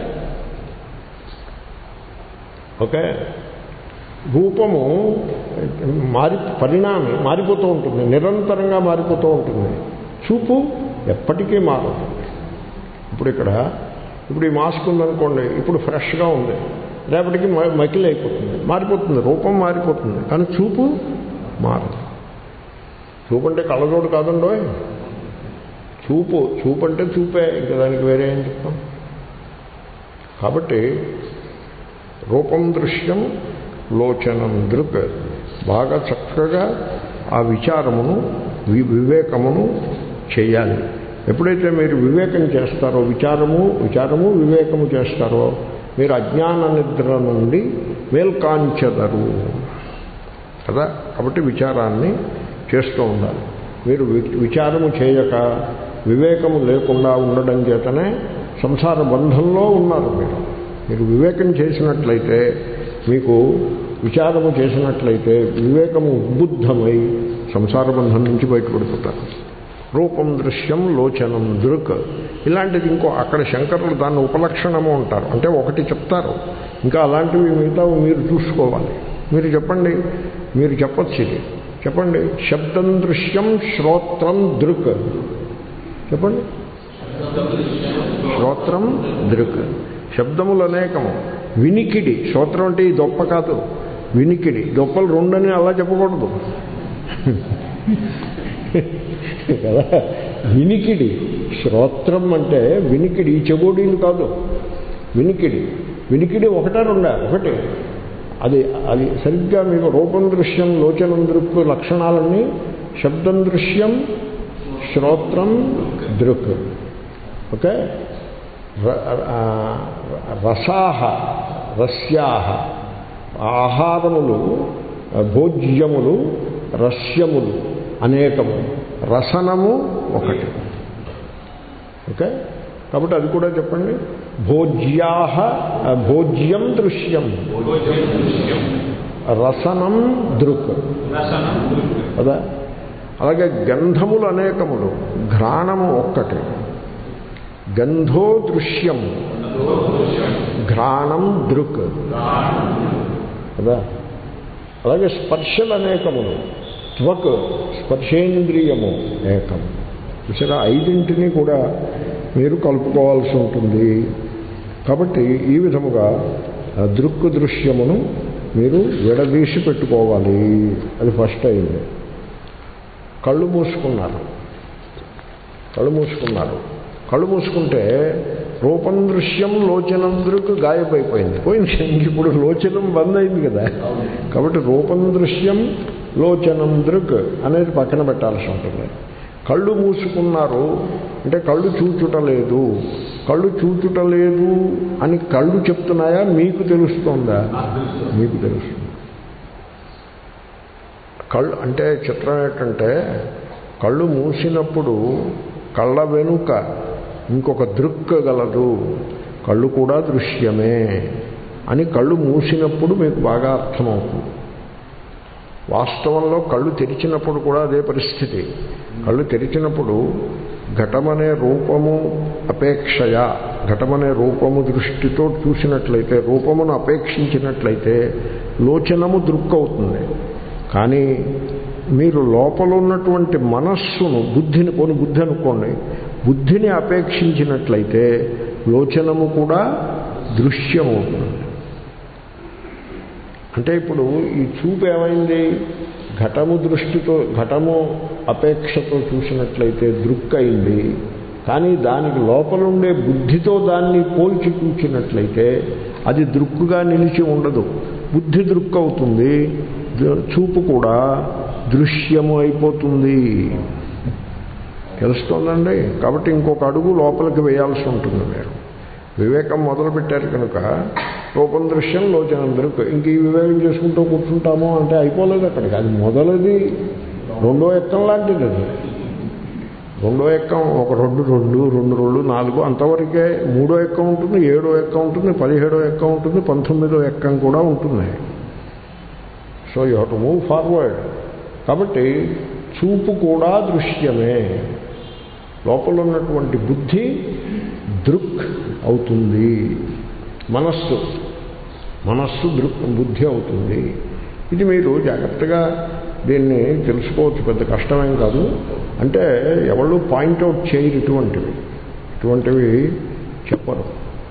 ఓకే రూపము మారి పరిణామి మారిపోతూ ఉంటుంది నిరంతరంగా మారిపోతూ ఉంటుంది చూపు ఎప్పటికీ మారదు ఇప్పుడు ఇక్కడ ఇప్పుడు ఈ మాస్క్ ఉందనుకోండి ఇప్పుడు ఫ్రెష్గా ఉంది రేపటికి మ- మకిలి అయిపోతుంది మారిపోతుంది రూపం మారిపోతుంది కానీ చూపు మారదు చూపు అంటే కళ్ళజోడు కాదండో చూపు చూపు అంటే చూపే ఇంకా దానికి వేరే ఏం చెప్తాం కాబట్టి రూపం దృశ్యం లోచనం దృక్ బాగా చక్కగా ఆ విచారమును వి వివేకమును చేయాలి ఎప్పుడైతే మీరు వివేకం చేస్తారో విచారము విచారము వివేకము చేస్తారో మీరు అజ్ఞాన నిద్ర నుండి మేల్కాంచెదరు కదా కాబట్టి విచారాన్ని చేస్తూ ఉండాలి మీరు వి- విచారము చేయక వివేకము లేకుండా ఉండడం చేతనే సంసార బంధంలో ఉన్నారు మీరు మీరు వివేకం చేసినట్లయితే మీకు విచారము చేసినట్లయితే వివేకము ఉద్బుద్ధమై సంసార బంధం నుంచి బయటపడిపోతారు రూపం దృశ్యం లోచనం దృక్ ఇలాంటిది ఇంకో అక్కడ శంకరులు దాన్ని ఉపలక్షణము అంటారు అంటే ఒకటి చెప్తారు ఇంకా అలాంటివి మిగతా మీరు చూసుకోవాలి మీరు చెప్పండి మీరు చెప్పొచ్చు ఇది చెప్పండి శబ్దం దృశ్యం శ్రోత్రం దృక్ చెప్పండి శ్రోత్రం దృక్ శబ్దములు అనేకము వినికిడి శ్రోత్రం అంటే ఈ దొప్ప కాదు వినికిడి దొప్పలు రెండని అలా చెప్పకూడదు కదా వినికిడి శ్రోత్రం అంటే వినికిడి ఈ చెబోడీలు కాదు వినికిడి వినికిడి ఒకటా రెండా ఒకటి అది అది సరిగ్గా మీకు రూపం దృశ్యం లోచనం దృక్ లక్షణాలన్నీ శబ్దం దృశ్యం శ్రోత్రం దృక్ ఓకే ర- ఆ, రసాహ రస్యాహ ఆహారములు భోజ్యములు రస్యములు అనేకము రసనము ఒకటి ఓకే కాబట్టి అది కూడా చెప్పండి భోజ్యాహ భోజ్యం దృశ్యం రసనం దృక్ కదా అలాగే గంధములు అనేకములు ఘ్రాణము ఒక్కటి గంధో దృశ్యం ఘ్రాణం దృక్ కదా అలాగే స్పర్శలు అనేకములు త్వక్ స్పర్శేంద్రియము ఏకం చూసారా ఐదింటిని కూడా మీరు కలుపుకోవాల్సి ఉంటుంది కాబట్టి ఈ విధముగా ఆ దృక్కు దృశ్యమును మీరు విడదీసి పెట్టుకోవాలి అది ఫస్ట్ అయింది కళ్ళు మూసుకున్నారు కళ్ళు మూసుకున్నారు కళ్ళు మూసుకుంటే రూపం దృశ్యం లోచనం దృక్ గాయపైపోయింది పోయింది ఇంక ఇప్పుడు లోచనం బంద్ అయింది కదా కాబట్టి రూపం దృశ్యం లోచనం దృక్ అనేది పక్కన పెట్టాల్సి ఉంటుంది కళ్ళు మూసుకున్నారు అంటే కళ్ళు చూచుటలేదు కళ్ళు చూచుటలేదు అని కళ్ళు చెప్తున్నాయా మీకు తెలుస్తుందా మీకు తెలుస్తుంది కళ్ళు అంటే చిత్రం ఏంటంటే కళ్ళు మూసినప్పుడు కళ్ళ వెనుక ఇంకొక దృక్ గలదు కళ్ళు కూడా దృశ్యమే అని కళ్ళు మూసినప్పుడు మీకు బాగా అర్థమవుతుంది వాస్తవంలో కళ్ళు తెరిచినప్పుడు కూడా అదే పరిస్థితి కళ్ళు తెరిచినప్పుడు ఘటమనే రూపము అపేక్షయ ఘటమనే రూపము దృష్టితో చూసినట్లయితే రూపమును అపేక్షించినట్లయితే లోచనము దృక్కవుతుంది కానీ మీరు లోపల ఉన్నటువంటి మనస్సును బుద్ధిని పోని బుద్ధి అనుకోండి బుద్ధిని అపేక్షించినట్లయితే లోచనము కూడా దృశ్యమవుతుంది అంటే ఇప్పుడు ఈ చూపు ఏమైంది ఘటము దృష్టితో ఘటము అపేక్షతో చూసినట్లయితే దృక్ అయింది కానీ దానికి లోపలుండే బుద్ధితో దాన్ని పోల్చి చూసినట్లయితే అది దృక్కుగా నిలిచి ఉండదు బుద్ధి దృక్ అవుతుంది ద- చూపు కూడా దృశ్యము అయిపోతుంది తెలుస్తోందండి కాబట్టి ఇంకొక అడుగు లోపలికి వేయాల్సి ఉంటుంది మీరు వివేకం మొదలుపెట్టారు కనుక రూపం దృశ్యం లోచనం దృక్ ఇంక ఈ వివేకం చేసుకుంటూ కూర్చుంటాము అంటే అయిపోలేదు అక్కడికి అది మొదలది రెండో ఎక్కం లాంటిది అది రెండో ఎక్కం ఒక రెండు రెండు రెండు రెండు నాలుగు అంతవరకే మూడో ఎక్కం ఉంటుంది ఏడో ఎక్కం ఉంటుంది పదిహేడో ఎక్కం ఉంటుంది పంతొమ్మిదో ఎక్కం కూడా ఉంటుంది so you have to move forward కాబట్టి చూపు కూడా దృశ్యమే లోపల ఉన్నటువంటి బుద్ధి దృక్ అవుతుంది మనస్సు మనస్సు దృక్ బుద్ధి అవుతుంది ఇది మీరు జాగ్రత్తగా దీన్ని తెలుసుకోవచ్చు పెద్ద కష్టమేం కాదు అంటే ఎవళ్ళు పాయింట్అవుట్ చేయరు ఇటువంటివి ఇటువంటివి చెప్పరు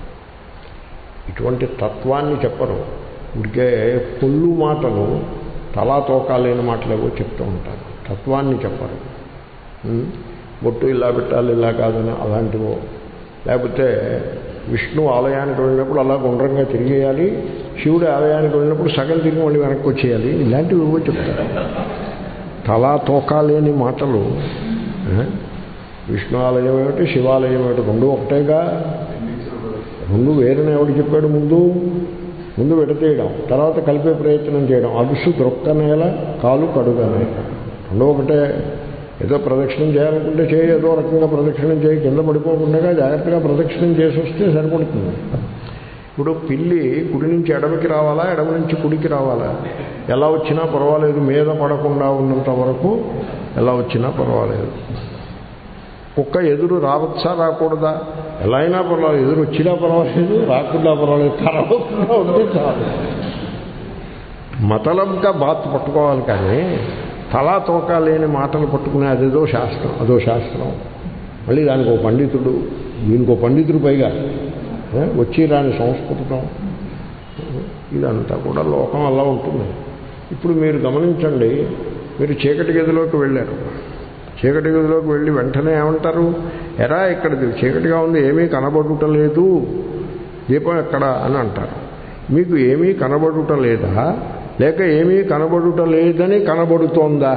ఇటువంటి తత్వాన్ని చెప్పరు ఊరికే పొల్లు మాటలు తలా తోకాలేని మాటలు ఏవో చెప్తూ ఉంటారు తత్వాన్ని చెప్పరు ఉం? బొట్టు ఇలా పెట్టాలి ఇలా కాదని అలాంటివో లేకపోతే విష్ణు ఆలయానికి వెళ్ళినప్పుడు అలా గుండ్రంగా తిరిగేయాలి శివుడి ఆలయానికి వెళ్ళినప్పుడు సగం తిరిగి మళ్ళీ వెనక్కి వచ్చేయాలి ఇలాంటివి ఏవో చెప్తారు తలా తోకాలేని మాటలు ఆ? విష్ణు ఆలయం ఏమిటి శివాలయం ఏమిటి రెండు ఒకటేగా రెండు వేరుని ఎవడు చెప్పాడు ముందు ముందు విడతీయడం తర్వాత కలిపే ప్రయత్నం చేయడం అడుసు ద్రొక్క నేల కాలు కడుగ నేల రెండు ఒకటే ఏదో ప్రదక్షిణం చేయాలనుకుంటే చేయి ఏదో రకంగా ప్రదక్షిణం చేయి కింద పడిపోకుండా జాగ్రత్తగా ప్రదక్షిణం చేసి వస్తే సరిపడుతుంది ఇప్పుడు పిల్లి కుడి నుంచి ఎడమకి రావాలా ఎడమ నుంచి కుడికి రావాలా ఎలా వచ్చినా పర్వాలేదు మీద పడకుండా ఉన్నంత వరకు ఎలా వచ్చినా పర్వాలేదు కుక్క ఎదురు రావచ్చా రాకూడదా ఎలా అయినా పర్వాలేదు ఎదురు వచ్చినా పర్వాలేదు రాకుండా పర్వాలేదు కరవకుండా ఉంటే చాలు మతలంగా బాత్ పట్టుకోవాలి కానీ తలా తోక లేని మాటలు పట్టుకునే అదేదో శాస్త్రం అదో శాస్త్రం మళ్ళీ దానికి ఒక పండితుడు దీనికి ఒక పండితుడు పైగా ఏ, వచ్చి రాని సంస్కృతం ఇదంతా కూడా లోకం అలా ఉంటుంది ఇప్పుడు మీరు గమనించండి మీరు చీకటి గదిలోకి వెళ్ళారు చీకటి గదిలోకి వెళ్ళి వెంటనే ఏమంటారు ఎరా ఇక్కడ చీకటిగా ఉంది ఏమీ కనబడుట లేదు దీపం ఎక్కడ అని అంటారు మీకు ఏమీ కనబడుట లేదా లేక ఏమీ కనబడుట లేదని కనబడుతోందా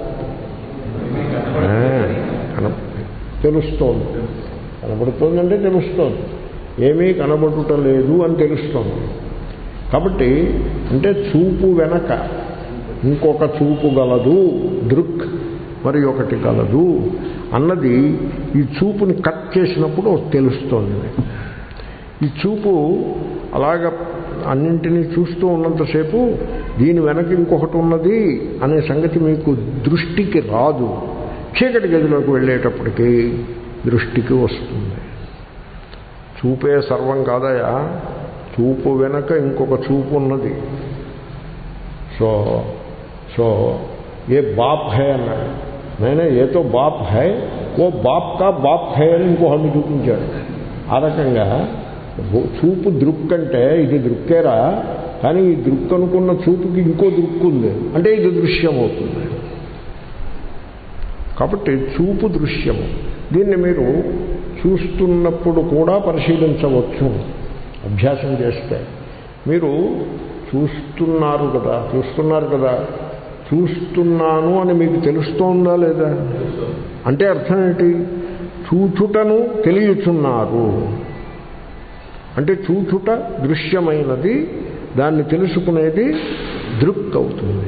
ఆ, కన తెలుస్తోంది కనబడుతోందంటే తెలుస్తోంది ఏమీ కనబడుట లేదు అని తెలుస్తోంది కాబట్టి అంటే చూపు వెనక ఇంకొక చూపు గలదు దృక్ మరి ఒకటి గలదు అన్నది ఈ చూపుని కట్ చేసినప్పుడు తెలుస్తోంది మీకు. ఈ చూపు అలాగ అన్నింటినీ చూస్తూ ఉన్నంతసేపు దీని వెనక ఇంకొకటి ఉన్నది అనే సంగతి మీకు దృష్టికి రాదు చీకటి గదిలోకి వెళ్ళేటప్పటికి దృష్టికి వస్తుంది చూపే సర్వం కాదయా చూపు వెనక ఇంకొక చూపు ఉన్నది సో సో ఏ బాప్ హై అన్నాడు నేనే ఏతో బాప్ హై ఓ బాప్ కా బాప్ హై అని ఇంకొకరిని చూపించాడు ఆ రకంగా చూపు దృక్ అంటే ఇది దృక్కేరా కానీ ఈ దృక్ అనుకున్న చూపుకి ఇంకో దృక్ ఉంది అంటే ఇది దృశ్యం అవుతుంది కాబట్టి చూపు దృశ్యము దీన్ని మీరు చూస్తున్నప్పుడు కూడా పరిశీలించవచ్చు అభ్యాసం చేస్తే మీరు చూస్తున్నారు కదా చూస్తున్నారు కదా చూస్తున్నాను అని మీకు తెలుస్తోందా లేదా అంటే అర్థం ఏంటి చూచుటను తెలియచున్నారు అంటే చూచుట దృశ్యమైనది దాన్ని తెలుసుకునేది దృక్ అవుతుంది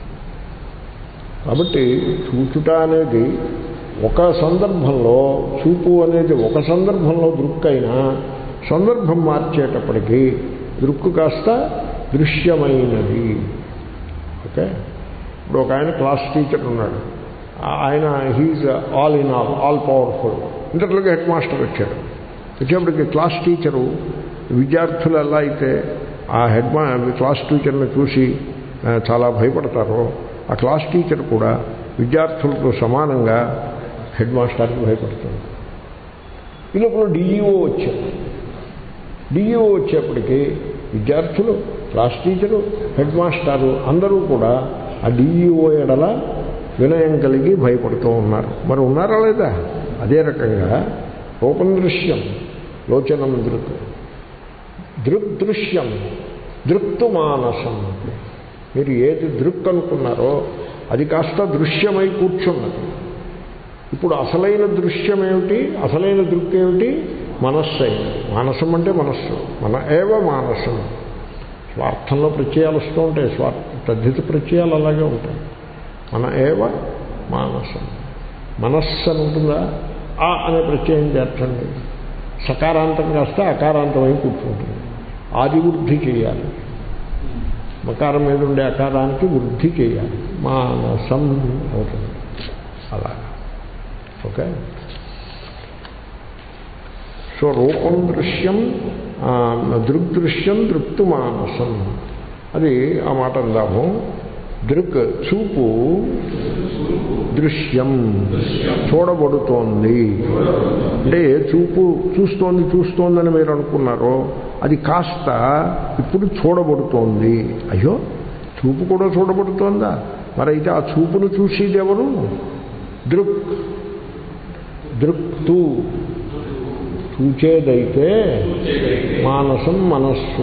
కాబట్టి చూచుట అనేది ఒక సందర్భంలో చూపు అనేది ఒక సందర్భంలో దృక్ అయినా సందర్భం మార్చేటప్పటికి దృక్కు కాస్త దృశ్యమైనది ఓకే ఇప్పుడు ఒక ఆయన క్లాస్ టీచర్ ఉన్నాడు ఆ- ఆయన he's all in all all powerful ఇంతట్లోకి హెడ్ మాస్టర్ వచ్చాడు వచ్చేప్పటికి క్లాస్ టీచరు విద్యార్థులు ఎలా అయితే ఆ హెడ్ మా క్లాస్ టీచర్ని చూసి ఆ, చాలా భయపడతారో ఆ క్లాస్ టీచర్ కూడా విద్యార్థులతో సమానంగా హెడ్ మాస్టర్కి భయపడుతుంది ఈ లోపల డిఈఓ వచ్చారు డిఈఓ వచ్చేప్పటికి విద్యార్థులు క్లాస్ టీచరు హెడ్ మాస్టారు అందరూ కూడా ఆ డిఈఓ ఎడల వినయం కలిగి భయపడుతూ ఉన్నారు మరి ఉన్నారా లేదా అదే రకంగా రూపం దృశ్యం లోచనం దృక్ దృగ్దృశ్యం దృక్తు మానసం మీరు ఏది దృక్ అనుకున్నారో అది కాస్త దృశ్యమై కూర్చున్నది ఇప్పుడు అసలైన దృశ్యం ఏమిటి అసలైన దృక్ ఏమిటి మనస్సు అయింది మానసం అంటే మనస్సు మన ఏవ మానసం స్వార్థంలో ప్రత్యయాలు వస్తూ ఉంటాయి స్వార్థ తద్ధిత ప్రత్యయాలు అలాగే ఉంటాయి మన ఏవ మానసం మనస్సు అని ఉంటుందా ఆ అనే ప్రత్యయం చేర్చండి సకారాంతం కాస్త అకారాంతమై కూర్చుంటుంది ఆది వృద్ధి చేయాలి మకారం మీద ఉండే అకారానికి వృద్ధి చేయాలి మానసం అవుతుంది అలా ఓకే సో రూపం దృశ్యం ఆ, దృగ్దృశ్యం దృప్తు మానసం అది ఆ మాట అందాము దృక్ చూపు దృశ్యం చూడబడుతోంది అంటే చూపు చూస్తోంది చూస్తోందని మీరు అనుకున్నారో అది కాస్త ఇప్పుడు చూడబడుతోంది అయ్యో చూపు కూడా చూడబడుతోందా మరైతే ఆ చూపును చూసేది ఎవరు దృక్ దృక్తు చూచేదైతే మానసం మనస్సు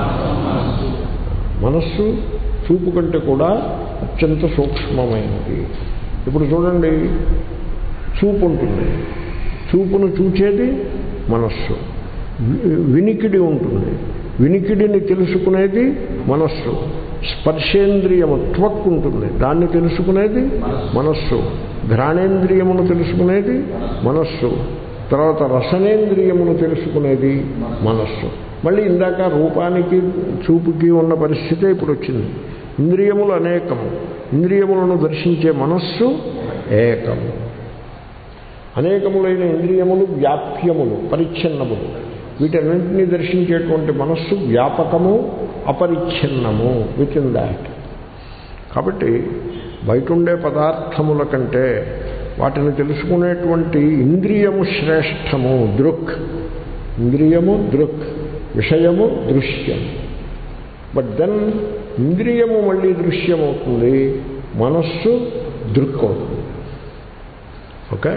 మనస్సు చూపు కంటే కూడా అత్యంత సూక్ష్మమైనది ఇప్పుడు చూడండి చూపు ఉంటుంది చూపును చూచేది మనస్సు వి- వినికిడి ఉంటుంది వినికిడిని తెలుసుకునేది మనస్సు స్పర్శేంద్రియము త్వక్ ఉంటుంది దాన్ని తెలుసుకునేది మనస్సు ఘ్రాణేంద్రియమును తెలుసుకునేది మనస్సు తర్వాత రసనేంద్రియమును తెలుసుకునేది మనస్సు మళ్ళీ ఇందాక రూపానికి చూపుకి ఉన్న పరిస్థితే ఇప్పుడు వచ్చింది ఇంద్రియములు అనేకము ఇంద్రియములను దర్శించే మనస్సు ఏకము అనేకములైన ఇంద్రియములు వ్యాప్యములు పరిచ్ఛిన్నములు వీటన్నింటినీ దర్శించేటువంటి మనస్సు వ్యాపకము అపరిచ్ఛిన్నము విత్ ఇన్ దాట్ కాబట్టి బయట ఉండే పదార్థముల కంటే వాటిని తెలుసుకునేటువంటి ఇంద్రియము శ్రేష్టము దృక్ ఇంద్రియము దృక్ విషయము దృశ్యం బట్ దెన్ ఇంద్రియము మళ్ళీ దృశ్యమవుతుంది మనస్సు దృక్ అవుతుంది ఓకే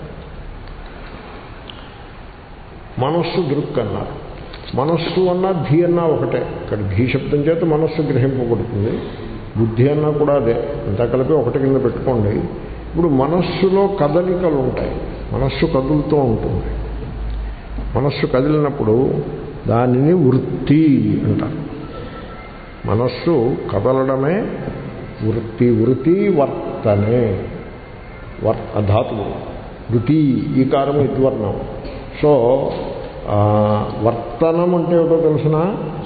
మనస్సు దృక్ అన్నారు మనస్సు అన్నా ధీ అన్నా ఒకటే ఇక్కడ ధీ శబ్దం చేత మనస్సు గ్రహింపబడుతుంది బుద్ధి అన్నా కూడా అదే అంతా కలిపి ఒకటి కింద పెట్టుకోండి ఇప్పుడు మనస్సులో కదలికలు ఉంటాయి మనస్సు కదులుతూ ఉంటుంది మనస్సు కదిలినప్పుడు దానిని వృత్తి అంటారు మనస్సు కదలడమే వృత్తి వృత్తి వర్తనే వర్ ధాతువు వృత్తి ఈ కారం ఇద్వర్ణం సో ఆ, వర్తనం అంటే ఏమిటో తెలిసిన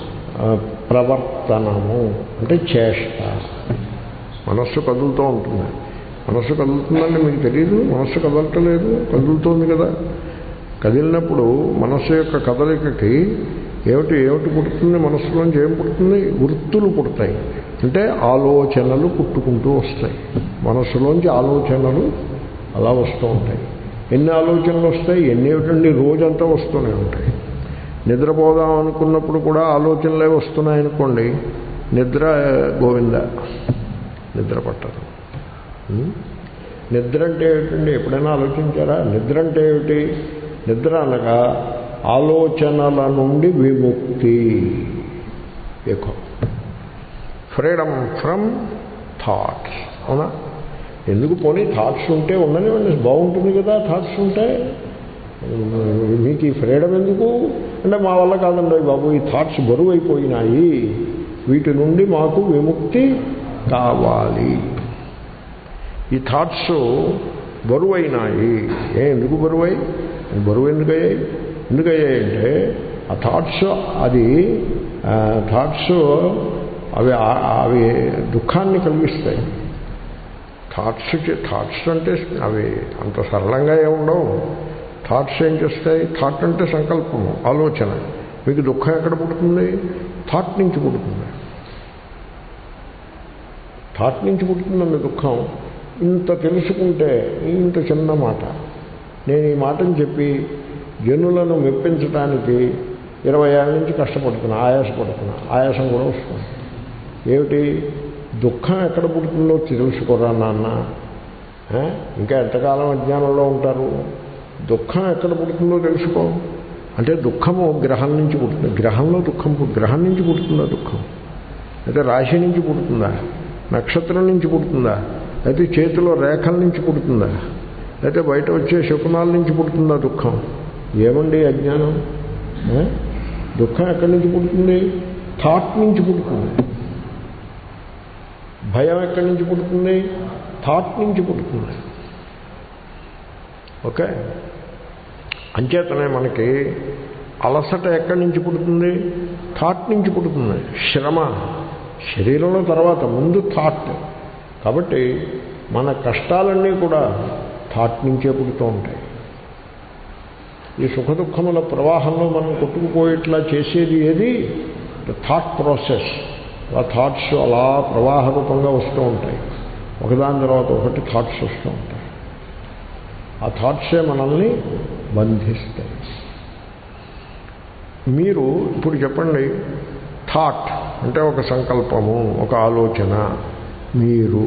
ప్రవర్తనము అంటే చేష్ట మనస్సు కదులుతూ ఉంటుంది మనస్సు కదులుతుందండి మీకు తెలియదు మనస్సు కదలటలేదు కదులుతోంది కదా కదిలినప్పుడు మనస్సు యొక్క కదలికకి ఏమిటి ఏమిటి పుడుతుంది మనస్సులోంచి ఏం పుడుతుంది వృత్తులు పుడతాయి అంటే ఆలోచనలు పుట్టుకుంటూ వస్తాయి మనస్సులోంచి ఆలోచనలు అలా వస్తూ ఉంటాయి ఎన్ని ఆలోచనలు వస్తాయి ఎన్ని ఏమిటండి రోజంతా వస్తూనే ఉంటాయి నిద్రపోదాం అనుకున్నప్పుడు కూడా ఆలోచనలే వస్తున్నాయనుకోండి నిద్ర గోవింద నిద్ర పట్టదు ఉం? నిద్ర అంటే ఏమిటండి ఎప్పుడైనా ఆలోచించారా నిద్ర అంటే ఏమిటి నిద్ర అనగా ఆలోచనల నుండి విముక్తి ఎక్కువ ఫ్రీడమ్ ఫ్రమ్ థాట్స్ అవునా ఎందుకు పోనీ థాట్స్ ఉంటే ఉండనివ్వండి బాగుంటుంది కదా థాట్స్ ఉంటే మీకు ఈ ఫ్రీడమ్ ఎందుకు అంటే మా వల్ల కాదండి బాబు ఈ థాట్స్ బరువు అయిపోయినాయి వీటి నుండి మాకు విముక్తి కావాలి ఈ థాట్స్ బరువైనాయి ఏ ఎందుకు బరువై బరువు ఎందుకయ్యాయి ఎందుకయ్యాయంటే ఆ థాట్స్ అది థాట్స్ అవి అవి దుఃఖాన్ని కలిగిస్తాయి థాట్స్ థాట్స్ అంటే అవి అంత సరళంగా ఏముండవు థాట్స్ ఏం చేస్తాయి థాట్ అంటే సంకల్పము ఆలోచన మీకు దుఃఖం ఎక్కడ పుడుతుంది థాట్ నుంచి పుడుతుంది థాట్ నుంచి పుడుతుందండి దుఃఖం ఇంత తెలుసుకుంటే ఇంత చిన్న మాట నేను ఈ మాటను చెప్పి జనులను మెప్పించడానికి ఇరవై ఏళ్ళ నుంచి కష్టపడుతున్నా ఆయాసపడుతున్నా ఆయాసం కూడా వస్తుంది ఏమిటి దుఃఖం ఎక్కడ పుడుతుందో తెలుసుకోరా నాన్న ఆ? ఇంకా ఎంతకాలం అజ్ఞానంలో ఉంటారు దుఃఖం ఎక్కడ పుడుతుందో తెలుసుకో అంటే దుఃఖము గ్రహం నుంచి పుడుతుంది గ్రహంలో దుఃఖం పుట్టు గ్రహం నుంచి పుడుతుందా దుఃఖం అయితే రాశి నుంచి పుడుతుందా నక్షత్రం నుంచి పుడుతుందా అయితే చేతిలో రేఖల నుంచి పుడుతుందా అయితే బయట వచ్చే శకునాల నుంచి పుడుతుందా దుఃఖం ఏమండి అజ్ఞానం ఆ? దుఃఖం ఎక్కడి నుంచి పుడుతుంది థాట్ నుంచి పుడుతుంది భయం ఎక్కడి నుంచి పుడుతుంది థాట్ నుంచి పుడుతుంది ఓకే అంచేతనే మనకి అలసట ఎక్కడి నుంచి పుడుతుంది థాట్ నుంచి పుడుతుంది శ్రమ శరీరంలో తర్వాత ముందు థాట్ కాబట్టి మన కష్టాలన్నీ కూడా థాట్ నుంచే పుడుతూ ఉంటాయి ఈ సుఖ దుఃఖముల ప్రవాహంలో మనం కొట్టుకుపోయేట్లా చేసేది ఏది థాట్ ప్రాసెస్ అలా థాట్స్ అలా ప్రవాహ రూపంగా వస్తూ ఉంటాయి ఒకదాని తర్వాత ఒకటి థాట్స్ వస్తూ ఉంటాయి ఆ థాట్సే మనల్ని బంధిస్తాయి మీరు ఇప్పుడు చెప్పండి థాట్ అంటే ఒక సంకల్పము ఒక ఆలోచన మీరు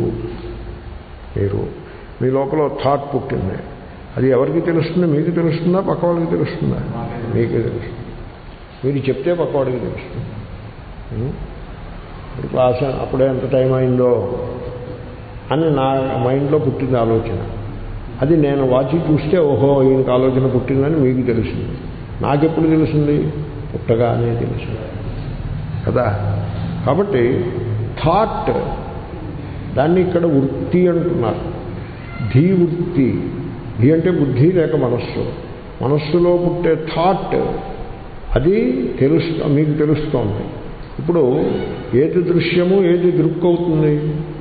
మీరు మీ లోపల థాట్ పుట్టింది అది ఎవరికి తెలుస్తుంది మీకు తెలుస్తుందా పక్క వాళ్ళకి తెలుస్తుందా మీకే తెలుస్తుంది మీరు చెప్తే పక్కవాడికి తెలుస్తుంది ఉం? ఇప్పుడు క్లాస్ అప్పుడే ఎంత టైం అయిందో అని నా మైండ్లో పుట్టింది ఆలోచన అది నేను వాచి చూస్తే ఓహో ఈయనకు ఆలోచన పుట్టిందని మీకు తెలిసింది నాకెప్పుడు తెలిసింది పుట్టగానే తెలిసింది కదా కాబట్టి థాట్ దాన్ని ఇక్కడ వృత్తి అంటున్నారు ధీ వృత్తి ధీ అంటే బుద్ధి లేక మనస్సు మనస్సులో పుట్టే థాట్ అది తెలుస్తూ మీకు తెలుస్తోంది ఇప్పుడు ఏది దృశ్యము ఏది దృక్ అవుతుంది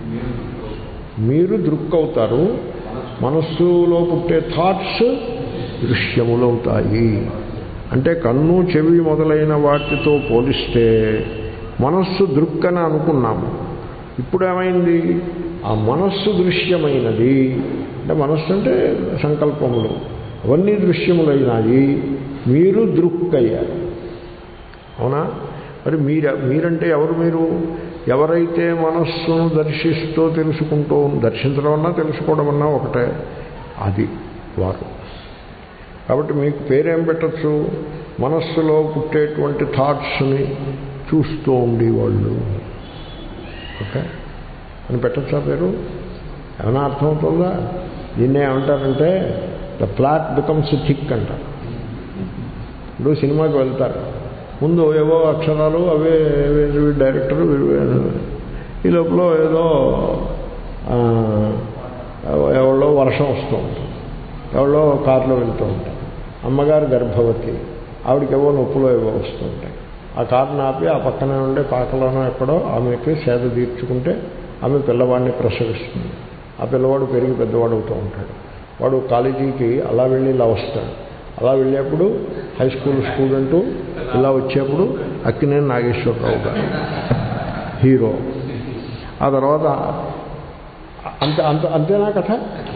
మీరు దృక్ అవుతారు మనస్సులో పుట్టే థాట్స్ దృశ్యములవుతాయి అంటే కన్ను చెవి మొదలైన వాటితో పోలిస్తే మనస్సు దృక్ అని అనుకున్నాము ఇప్పుడు ఏమైంది ఆ మనస్సు దృశ్యమైనది అంటే మనస్సు అంటే సంకల్పములు అవన్నీ దృశ్యములైనాయి మీరు దృక్ అయ్యారు అవునా మరి మీరు మీరంటే ఎవరు మీరు ఎవరైతే మనస్సును దర్శిస్తూ తెలుసుకుంటూ దర్శించడం అన్నా తెలుసుకోవడం అన్నా ఒకటే అది వారు కాబట్టి మీకు పేరేం పెట్టచ్చు మనస్సులో పుట్టేటువంటి థాట్స్ని చూస్తూ ఉండేవాళ్ళు ఓకే అని పెట్టచ్చా పేరు ఏమైనా అర్థమవుతుందా దీన్నే ఏమంటారంటే ద ప్లాట్ బికమ్స్ థిక్ అంటారు ఇప్పుడు సినిమాకి వెళ్తారు ముందు ఏవో అక్షరాలు అవే వేరు డైరెక్టర్ ఈ లోపల ఏదో ఆ, ఎవరో వర్షం వస్తూ ఉంటుంది ఎవరో కారులో వెళ్తూ ఉంటారు అమ్మగారు గర్భవతి ఆవిడకేవో నొప్పులు ఏవో వస్తూ ఉంటాయి ఆ కారుని ఆపి ఆ పక్కనే ఉండే పాకలోనో ఎక్కడో ఆమెకి సేద తీర్చుకుంటే ఆమె పిల్లవాడిని ప్రసవిస్తుంది ఆ పిల్లవాడు పెరిగి పెద్దవాడు అవుతూ ఉంటాడు వాడు కాలేజీకి అలా వెళ్ళి ఇలా వస్తాడు అలా వెళ్ళేప్పుడు హై స్కూల్ స్టూడెంటు ఇలా వచ్చేప్పుడు అక్కినేని నాగేశ్వరరావు గారు హీరో ఆ తర్వాత అంత అంత అంతేనా కథ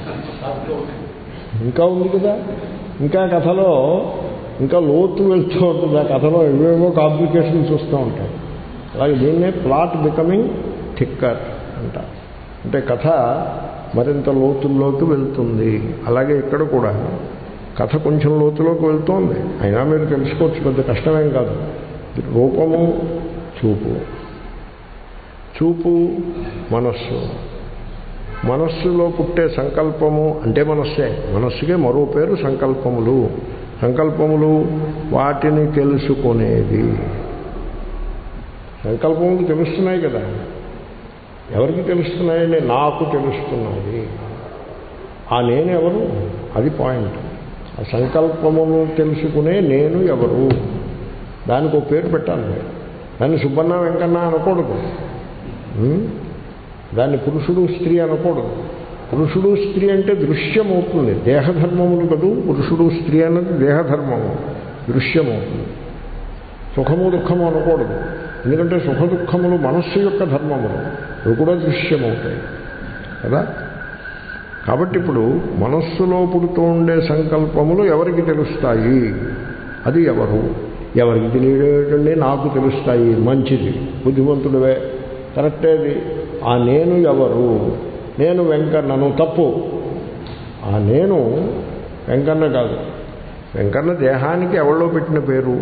ఇంకా ఉంది కదా ఇంకా కథలో ఇంకా లోతు వెళ్తూ ఉంటుంది ఆ కథలో ఏవేవో కాంప్లికేషన్స్ వస్తూ ఉంటాయి అలాగే దీన్నే ప్లాట్ బికమింగ్ థిక్కర్ అంట అంటే కథ మరింత లోతుల్లోకి వెళ్తుంది అలాగే ఇక్కడ కూడా కథ కొంచెం లోతులోకి వెళ్తోంది అయినా మీరు తెలుసుకోవచ్చు పెద్ద కష్టమేం కాదు రూపము చూపు చూపు మనస్సు మనస్సులో పుట్టే సంకల్పము అంటే మనస్సే మనస్సుకే మరో పేరు సంకల్పములు సంకల్పములు వాటిని తెలుసుకునేది సంకల్పములు తెలుస్తున్నాయి కదా ఎవరికి తెలుస్తున్నాయండి నాకు తెలుస్తున్నాయి ఆ నేను ఎవరు అది పాయింట్ ఆ సంకల్పమును తెలుసుకునే నేను ఎవరు దానికి ఒక పేరు పెట్టాలి మీరు దాన్ని సుబ్బన్న వెంకన్న అనకూడదు ఉం? దాన్ని పురుషుడు స్త్రీ అనకూడదు పురుషుడు స్త్రీ అంటే దృశ్యమవుతుంది దేహధర్మములు కదూ పురుషుడు స్త్రీ అన్నది దేహధర్మము దృశ్యమవుతుంది సుఖము దుఃఖము అనకూడదు ఎందుకంటే సుఖ దుఃఖములు మనస్సు యొక్క ధర్మములు అవి కూడా దృశ్యమవుతాయి కదా కాబట్టి ఇప్పుడు మనస్సులో పుడుతూ ఉండే సంకల్పములు ఎవరికి తెలుస్తాయి అది ఎవరు ఎవరికి తెలియటండి నాకు తెలుస్తాయి మంచిది బుద్ధిమంతుడివే కరెక్టేది ఆ నేను ఎవరు నేను వెంకన్నను తప్పు ఆ నేను వెంకన్న కాదు వెంకన్న దేహానికి ఎవరిలో పెట్టిన పేరు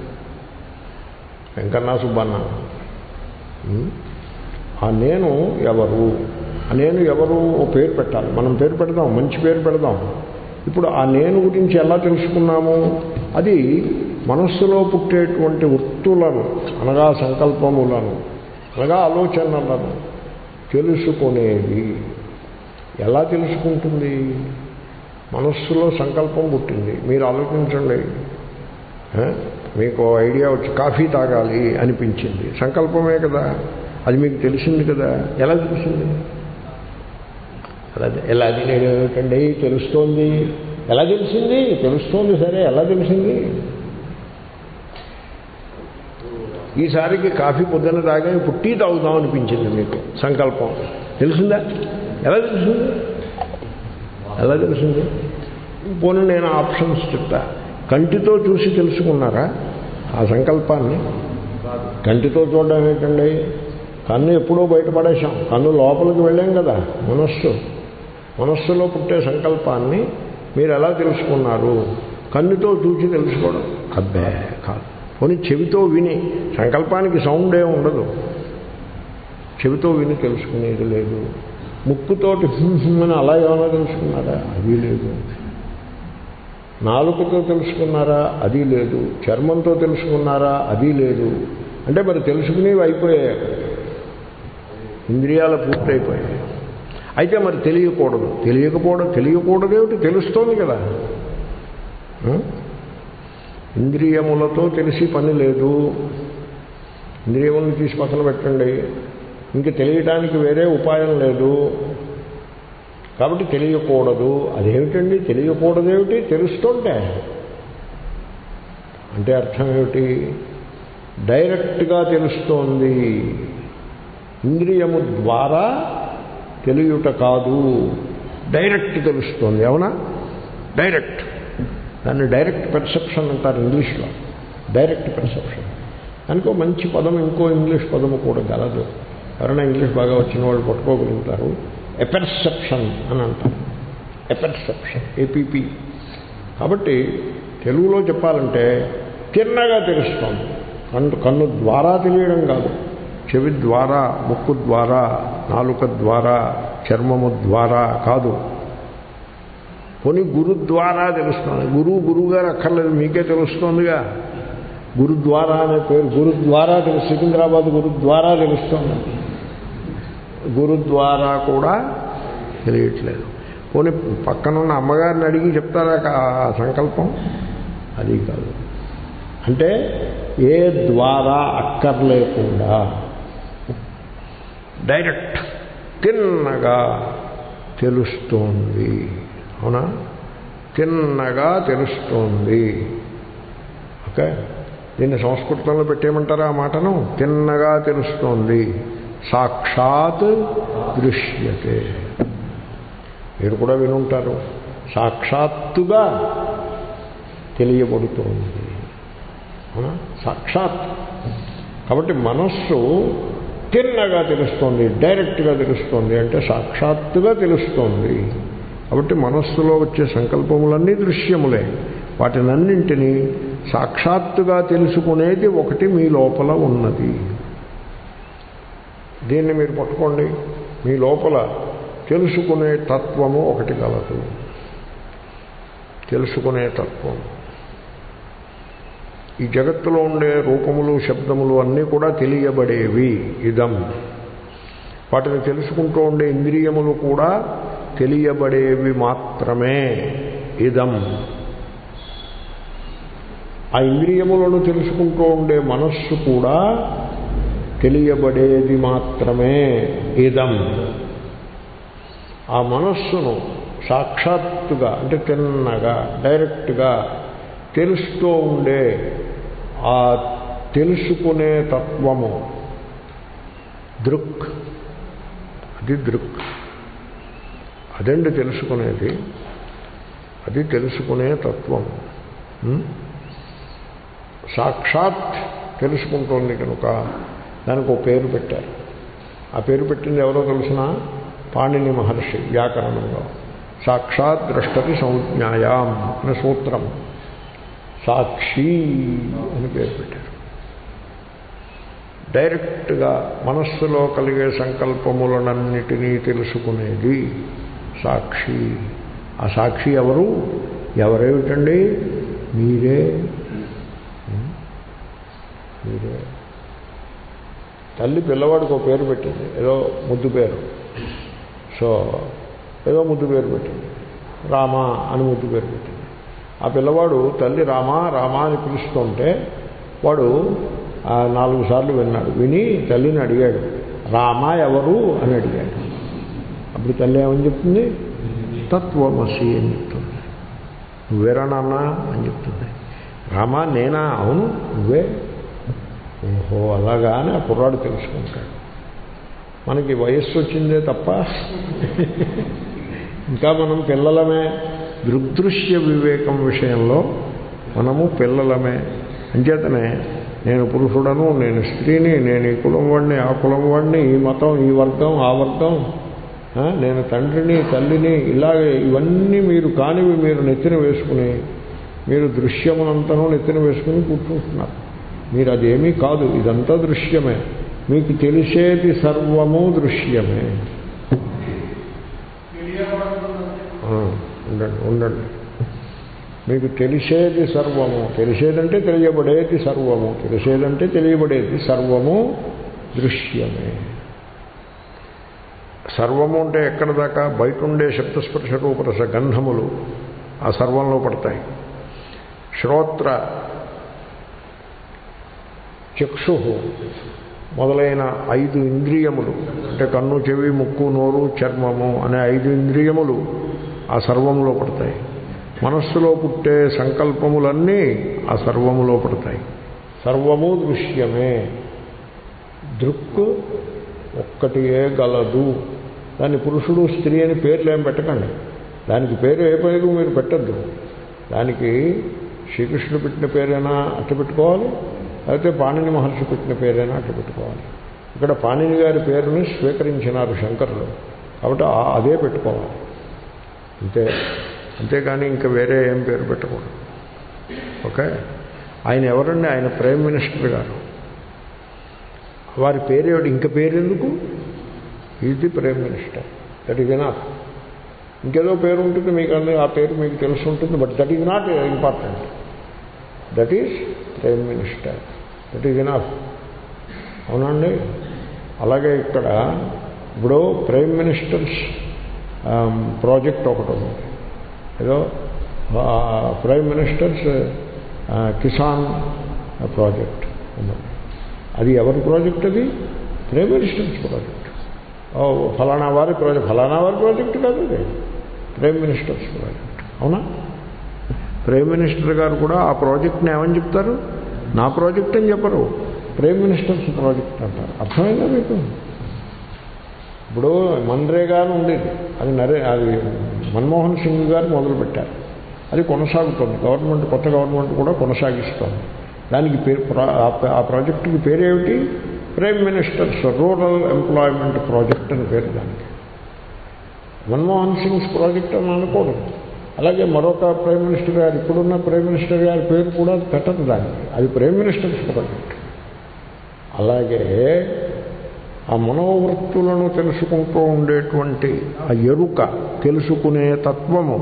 వెంకన్న సుబ్బన్న ఉం? ఆ నేను ఎవరు ఆ నేను ఎవరు ఓ పేరు పెట్టాలి మనం పేరు పెడదాం మంచి పేరు పెడదాం ఇప్పుడు ఆ నేను గురించి ఎలా తెలుసుకున్నాము అది మనస్సులో పుట్టేటువంటి వృత్తులను అనగా సంకల్పములను అనగా ఆలోచనలను తెలుసుకునేది ఎలా తెలుసుకుంటుంది మనస్సులో సంకల్పం పుట్టింది మీరు ఆలోచించండి ఆ? మీకు ఐడియా వచ్చి కాఫీ తాగాలి అనిపించింది సంకల్పమే కదా అది మీకు తెలిసింది కదా ఎలా తెలిసింది ఎలా ఎలా ఏమిటండి తెలుస్తోంది ఎలా తెలిసింది తెలుస్తోంది సరే ఎలా తెలిసింది ఈసారికి కాఫీ పొద్దున్న తాగా ఇప్పుడు టీ తాగుదాం అనిపించింది మీకు సంకల్పం తెలిసిందా ఎలా తెలిసింది ఎలా తెలిసింది పోనీ నేను ఆప్షన్స్ చెప్తా కంటితో చూసి తెలుసుకున్నారా ఆ సంకల్పాన్ని కంటితో చూడడం ఏంటండి కన్ను ఎప్పుడో బయటపడేశాం కన్ను లోపలికి వెళ్ళాం కదా మనస్సు మనస్సులో పుట్టే సంకల్పాన్ని మీరు ఎలా తెలుసుకున్నారు కన్నుతో చూసి తెలుసుకోవడం అబ్బే కాదు పోనీ చెవితో విని సంకల్పానికి సౌండ్ ఏమి ఉండదు చెవితో విని తెలుసుకునేది లేదు ముక్కుతోటి హ్మ్ హ్మ్ అని అలా ఏమైనా తెలుసుకున్నారా అది లేదు నాలుకతో తెలుసుకున్నారా అది లేదు చర్మంతో తెలుసుకున్నారా అది లేదు అంటే మరి తెలుసుకునేవి అయిపోయాయి ఇంద్రియాలు పూర్తయిపోయాయి అయితే మరి తెలియకూడదు తెలియకపోవడం తెలియకూడదేమిటి తెలుస్తోంది కదా ఆ? ఇంద్రియములతో తెలిసి పని లేదు ఇంద్రియములను తీసి పక్కన పెట్టండి ఇంక తెలియటానికి వేరే ఉపాయం లేదు కాబట్టి తెలియకూడదు అదేమిటండి తెలియకూడదేమిటి తెలుస్తుంటే అంటే అర్థం ఏమిటి డైరెక్ట్గా తెలుస్తోంది ఇంద్రియము ద్వారా తెలియుట కాదు డైరెక్ట్ తెలుస్తోంది అవునా డైరెక్ట్ దాన్ని డైరెక్ట్ పెర్సెప్షన్ అంటారు ఇంగ్లీష్లో డైరెక్ట్ పెర్సెప్షన్ దానికి ఒక మంచి పదం ఇంకో ఇంగ్లీష్ పదము కూడా గలదు ఎవరైనా ఇంగ్లీష్ బాగా వచ్చిన వాళ్ళు పట్టుకోగలుగుతారు ఎపెర్సెప్షన్ అని అంటారు ఎపెర్సెప్షన్ ఏపీపీ కాబట్టి తెలుగులో చెప్పాలంటే తిన్నగా తెలుస్తోంది కన్ను కన్ను ద్వారా తెలియడం కాదు చెవి ద్వారా ముక్కు ద్వారా నాలుక ద్వారా చర్మము ద్వారా కాదు పోనీ గురు ద్వారా తెలుస్తుంది గురువు గురువు గారు అక్కర్లేదు మీకే తెలుస్తోందిగా గురుద్వారా అనే పేరు గురుద్వారా తెలుసు సికింద్రాబాద్ గురుద్వారా తెలుస్తోంది గురుద్వారా కూడా తెలియట్లేదు పోనీ పక్కనున్న అమ్మగారిని అడిగి చెప్తారా ఆ సంకల్పం అది కాదు అంటే ఏ ద్వారా అక్కర్లేకుండా డైరెక్ట్ తిన్నగా తెలుస్తోంది అవునా తిన్నగా తెలుస్తోంది ఓకే దీన్ని సంస్కృతంలో పెట్టేయమంటారా ఆ మాటను తిన్నగా తెలుస్తోంది సాక్షాత్ దృశ్యతే మీరు కూడా వినుంటారు సాక్షాత్తుగా తెలియబడుతోంది అవునా సాక్షాత్ కాబట్టి మనస్సు తిన్నగా తెలుస్తోంది డైరెక్ట్గా తెలుస్తోంది అంటే సాక్షాత్తుగా తెలుస్తోంది కాబట్టి మనస్సులో వచ్చే సంకల్పములన్నీ దృశ్యములే వాటినన్నింటినీ సాక్షాత్తుగా తెలుసుకునేది ఒకటి మీ లోపల ఉన్నది దీన్ని మీరు పట్టుకోండి మీ లోపల తెలుసుకునే తత్వము ఒకటి కలదు తెలుసుకునే తత్వం ఈ జగత్తులో ఉండే రూపములు శబ్దములు అన్నీ కూడా తెలియబడేవి ఇదం వాటిని తెలుసుకుంటూ ఉండే ఇంద్రియములు కూడా తెలియబడేవి మాత్రమే ఇదం ఆ ఇంద్రియములను తెలుసుకుంటూ ఉండే మనస్సు కూడా తెలియబడేది మాత్రమే ఇదం ఆ మనస్సును సాక్షాత్తుగా అంటే తిన్నగా డైరెక్ట్గా తెలుస్తూ ఉండే ఆ తెలుసుకునే తత్వము దృక్ అది దృక్ అదండి తెలుసుకునేది అది తెలుసుకునే తత్వం ఉం? సాక్షాత్ తెలుసుకుంటోంది కనుక దానికి ఒక పేరు పెట్టారు ఆ పేరు పెట్టింది ఎవరో తెలిసిన పాణిని మహర్షి వ్యాకరణంలో సాక్షాత్ ద్రష్టతి సంజ్ఞాయాం అనే సూత్రం సాక్షి అని పేరు పెట్టారు డైరెక్ట్గా మనస్సులో కలిగే సంకల్పములనన్నిటినీ తెలుసుకునేది సాక్షి ఆ సాక్షి ఎవరు ఎవరేమిటండి మీరే మీరే తల్లి పిల్లవాడికి ఒక పేరు పెట్టింది ఏదో ముద్దు పేరు సో ఏదో ముద్దు పేరు పెట్టింది రామ అని ముద్దు పేరు పెట్టింది ఆ పిల్లవాడు తల్లి రామా రామా అని పిలుస్తుంటే వాడు ఆ నాలుగు సార్లు విన్నాడు విని తల్లిని అడిగాడు రామ ఎవరు అని అడిగాడు అప్పుడు తల్లి ఏమని చెప్తుంది తత్వమసి అని చెప్తుంది నువ్వేరా నాన్న అని చెప్తుంది రామా నేనా అవును నువ్వే ఓహో అలాగా అని ఆ కుర్రాడు తెలుసుకుంటాడు మనకి వయస్సు వచ్చిందే తప్ప ఇంకా మనం పిల్లలమే దృగ్దృశ్య వివేకం విషయంలో మనము పిల్లలమే అంచేతనే నేను పురుషుడను నేను స్త్రీని నేను ఈ కులం వాడిని ఆ కులం వాడిని ఈ మతం ఈ వర్గం ఆ వర్గం ఆ, నేను తండ్రిని తల్లిని ఇలాగే ఇవన్నీ మీరు కానివి మీరు నెత్తిన వేసుకుని మీరు దృశ్యమునంతను నెత్తిన వేసుకుని కూర్చుంటున్నారు మీరు అదేమీ కాదు ఇదంతా దృశ్యమే మీకు తెలిసేది సర్వము దృశ్యమే ఆ, ఉండండి ఉండండి మీకు తెలిసేది సర్వము తెలిసేదంటే తెలియబడేది సర్వము తెలిసేదంటే తెలియబడేది సర్వము దృశ్యమే సర్వము అంటే ఎక్కడ దాకా బయట ఉండే శబ్దస్పర్శ రూపరస గంధములు ఆ సర్వంలో పడతాయి శ్రోత్ర చక్షు మొదలైన ఐదు ఇంద్రియములు అంటే కన్ను చెవి ముక్కు నోరు చర్మము అనే ఐదు ఇంద్రియములు ఆ సర్వంలో పడతాయి మనస్సులో పుట్టే సంకల్పములన్నీ ఆ సర్వములో పడతాయి సర్వము దృశ్యమే దృక్కు ఒక్కటియే గలదు దాన్ని పురుషుడు స్త్రీ అని పేర్లు ఏం పెట్టకండి దానికి పేరు ఏ పేరు మీరు పెట్టద్దు దానికి శ్రీకృష్ణుడు పెట్టిన పేరైనా అట్ట పెట్టుకోవాలి లేకపోతే పాణిని మహర్షి పెట్టిన పేరైనా అట్ట పెట్టుకోవాలి ఇక్కడ పాణిని గారి పేరుని స్వీకరించినారు శంకరులు కాబట్టి ఆ- అదే పెట్టుకోవాలి అంతే అంతేకాని ఇంకా వేరే ఏం పేరు పెట్టకూడదు ఓకే ఆయన ఎవరండి ఆయన ప్రైమ్ మినిస్టర్ గారు వారి పేరేమిటి ఇంక పేరెందుకు ఇది prime minister that is enough ఇంకేదో పేరు ఉంటుంది మీకు అన్ని ఆ పేరు మీకు తెలిసి ఉంటుంది but that is not important that is prime minister that is enough అవునండి అలాగే ఇక్కడ ఇప్పుడు ప్రైమ్ మినిస్టర్స్ ప్రాజెక్ట్ ఒకటి ఉంది ఏదో ప్రైమ్ మినిస్టర్స్ కిసాన్ ప్రాజెక్ట్ ఉన్నది అది ఎవరి ప్రాజెక్ట్ అది ప్రైమ్ మినిస్టర్స్ ప్రాజెక్ట్ ఓ ఫలానా వారి ప్రాజెక్ట్ ఫలానా వారి ప్రాజెక్ట్ కాదు ఇది ప్రైమ్ మినిస్టర్స్ ప్రాజెక్ట్ అవునా ప్రైమ్ మినిస్టర్ గారు కూడా ఆ ప్రాజెక్ట్ని ఏమని చెప్తారు నా ప్రాజెక్ట్ అని చెప్పరు ప్రైమ్ మినిస్టర్స్ ప్రాజెక్ట్ అంటారు అర్థమైందా మీకు ఇప్పుడు మన్రేగా అని ఉండేది అది నరే అది మన్మోహన్ సింగ్ గారు మొదలుపెట్టారు అది కొనసాగుతుంది గవర్నమెంట్ కొత్త గవర్నమెంట్ కూడా కొనసాగిస్తోంది దానికి పేరు ప్రా- ఆ ప- ఆ ప్రాజెక్టుకి పేరేమిటి prime minister's rural employment project అని పేరు దానికి మన్మోహన్ సింగ్స్ ప్రాజెక్ట్ అని అనకూడదు అలాగే మరొక ప్రైమ్ మినిస్టర్ గారు ఇప్పుడున్న ప్రైమ్ మినిస్టర్ గారి పేరు కూడా పెట్టదు దానికి అది ప్రైమ్ మినిస్టర్స్ ప్రాజెక్ట్ అలాగే ఆ మనోవృత్తులను తెలుసుకుంటూ ఉండేటువంటి ఆ ఎరుక తెలుసుకునే తత్వము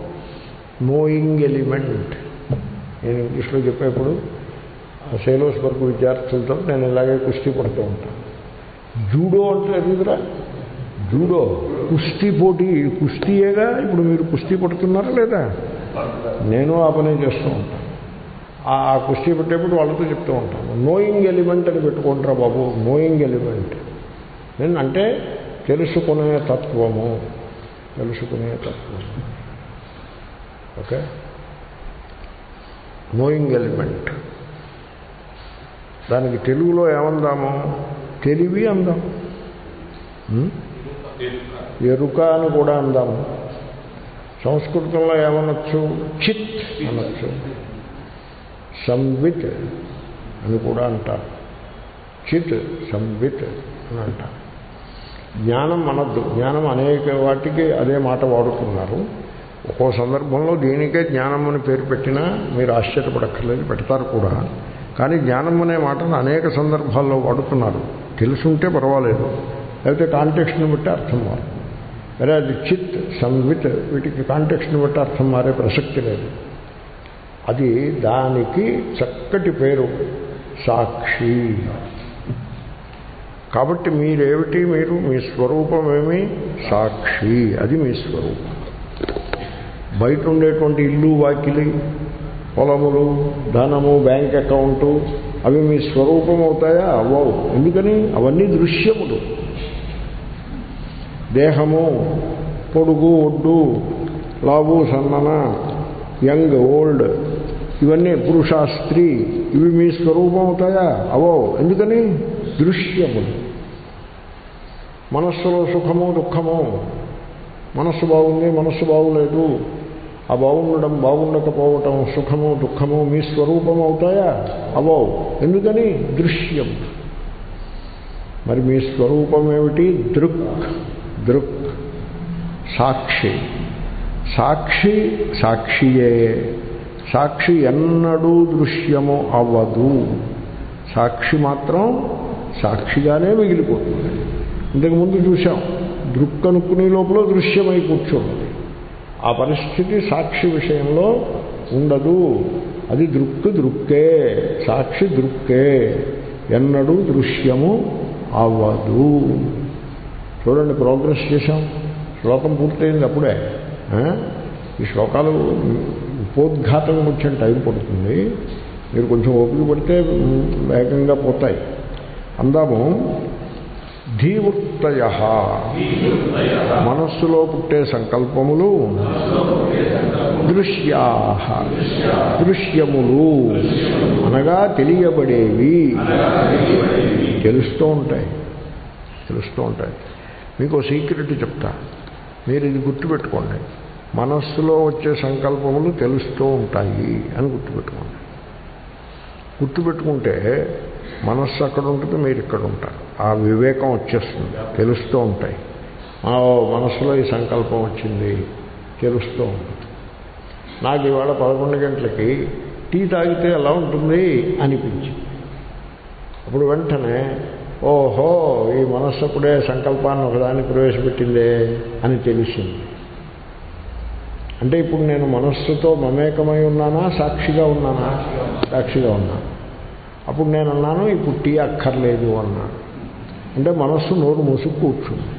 నోయింగ్ ఎలిమెంట్ నేను ఇంగ్లీష్లో చెప్పేప్పుడు ఆ సేలోస్బర్గ్ విద్యార్థులతో నేను ఇలాగే కుస్తీ పడుతూ ఉంటాను జూడో అంటే ఎదుగురా జూడో కుస్తీ పోటీ కుస్తీయేగా ఇప్పుడు మీరు కుస్తీ పడుతున్నారా లేదా నేను ఆ పనే చేస్తూ ఉంటాను ఆ ఆ కుస్తీ పెట్టేప్పుడు వాళ్ళతో చెప్తూ ఉంటాను నోయింగ్ ఎలిమెంట్ అని పెట్టుకుంటారా బాబు నోయింగ్ ఎలిమెంట్ నేను అంటే తెలుసుకునే తత్వము తెలుసుకునే తత్వము ఓకే నోయింగ్ ఎలిమెంట్ దానికి తెలుగులో ఏమందాము తెలివి అందాం ఉం? ఎరుక అని కూడా అందాము సంస్కృతంలో ఏమనొచ్చు చిత్ అనొచ్చు సంవిత్ అని కూడా అంటారు చిత్ సంవిత్ అని అంటారు జ్ఞానం అనద్దు జ్ఞానం అనేక వాటికి అదే మాట వాడుతున్నారు ఒక్కో సందర్భంలో దీనికే జ్ఞానం అని పేరు పెట్టినా మీరు ఆశ్చర్యపడక్కర్లేదు పెడతారు కూడా కానీ జ్ఞానం అనే మాటను అనేక సందర్భాల్లో వాడుతున్నారు తెలుసుంటే పర్వాలేదు లేకపోతే కాంటెక్స్ట్ని బట్టి అర్థం మారు అరే అది చిత్ సంవిత్ వీటికి కాంటెక్స్ట్ని బట్టి అర్థం మారే ప్రసక్తి లేదు అది దానికి చక్కటి పేరు సాక్షి కాబట్టి మీరేమిటి మీరు మీ స్వరూపమేమి సాక్షి అది మీ స్వరూపం బయట ఉండేటువంటి ఇల్లు వాకిలి పొలములు ధనము బ్యాంక్ అకౌంటు అవి మీ స్వరూపం అవుతాయా అవ్వవు ఎందుకని అవన్నీ దృశ్యములు దేహము పొడుగు ఒడ్డు లావు సన్నన యంగ్ ఓల్డ్ ఇవన్నీ పురుష స్త్రీ ఇవి మీ స్వరూపం అవుతాయా అవో ఎందుకని దృశ్యములు మనస్సులో సుఖము దుఃఖము మనస్సు బాగుంది మనస్సు బాగులేదు ఆ బాగుండడం బాగుండకపోవటం సుఖము దుఃఖము మీ స్వరూపం అవుతాయా అవో ఎందుకని దృశ్యం మరి మీ స్వరూపం ఏమిటి దృక్ దృక్ సాక్షి సాక్షి సాక్షియే సాక్షి ఎన్నడూ దృశ్యము అవ్వదు సాక్షి మాత్రం సాక్షిగానే మిగిలిపోతుంది ఇంతకుముందు చూసాం దృక్ అనుకునే లోపల దృశ్యమై కూర్చోండి ఆ పరిస్థితి సాక్షి విషయంలో ఉండదు అది దృక్కు దృక్కే సాక్షి దృక్కే ఎన్నడూ దృశ్యము అవ్వదు చూడండి ప్రోగ్రెస్ చేశాం శ్లోకం పూర్తయింది అప్పుడే ఆ? ఈ శ్లోకాలు ఉపోద్ఘాతం వచ్చే టైం పడుతుంది మీరు కొంచెం ఓపిక పడితే మ్, వేగంగా పోతాయి అందాము ధీవృత్తయ మనస్సులో పుట్టే సంకల్పములు దృశ్యా దృశ్యములు అనగా తెలియబడేవి తెలుస్తూ ఉంటాయి తెలుస్తూ ఉంటాయి మీకు సీక్రెట్ చెప్తా మీరు ఇది గుర్తుపెట్టుకోండి మనస్సులో వచ్చే సంకల్పములు తెలుస్తూ ఉంటాయి అని గుర్తుపెట్టుకోండి గుర్తుపెట్టుకుంటే మనస్సు అక్కడ ఉంటుంది మీరు ఇక్కడ ఉంటారు ఆ వివేకం వచ్చేస్తుంది తెలుస్తూ ఉంటాయి ఆ మనస్సులో ఈ సంకల్పం వచ్చింది తెలుస్తూ ఉంటుంది నాకు ఇవాళ పదకొండు గంటలకి టీ తాగితే ఎలా ఉంటుంది అనిపించింది అప్పుడు వెంటనే ఓహో ఈ మనస్సు అప్పుడే సంకల్పాన్ని ఒకదాన్ని ప్రవేశపెట్టిందే అని తెలిసింది అంటే ఇప్పుడు నేను మనస్సుతో మమేకమై ఉన్నానా సాక్షిగా ఉన్నానా సాక్షిగా ఉన్నాను అప్పుడు నేను అన్నాను ఇప్పుడు టీ అక్కర్లేదు అన్నాను అంటే మనస్సు నోరు మూసుకు కూర్చుంది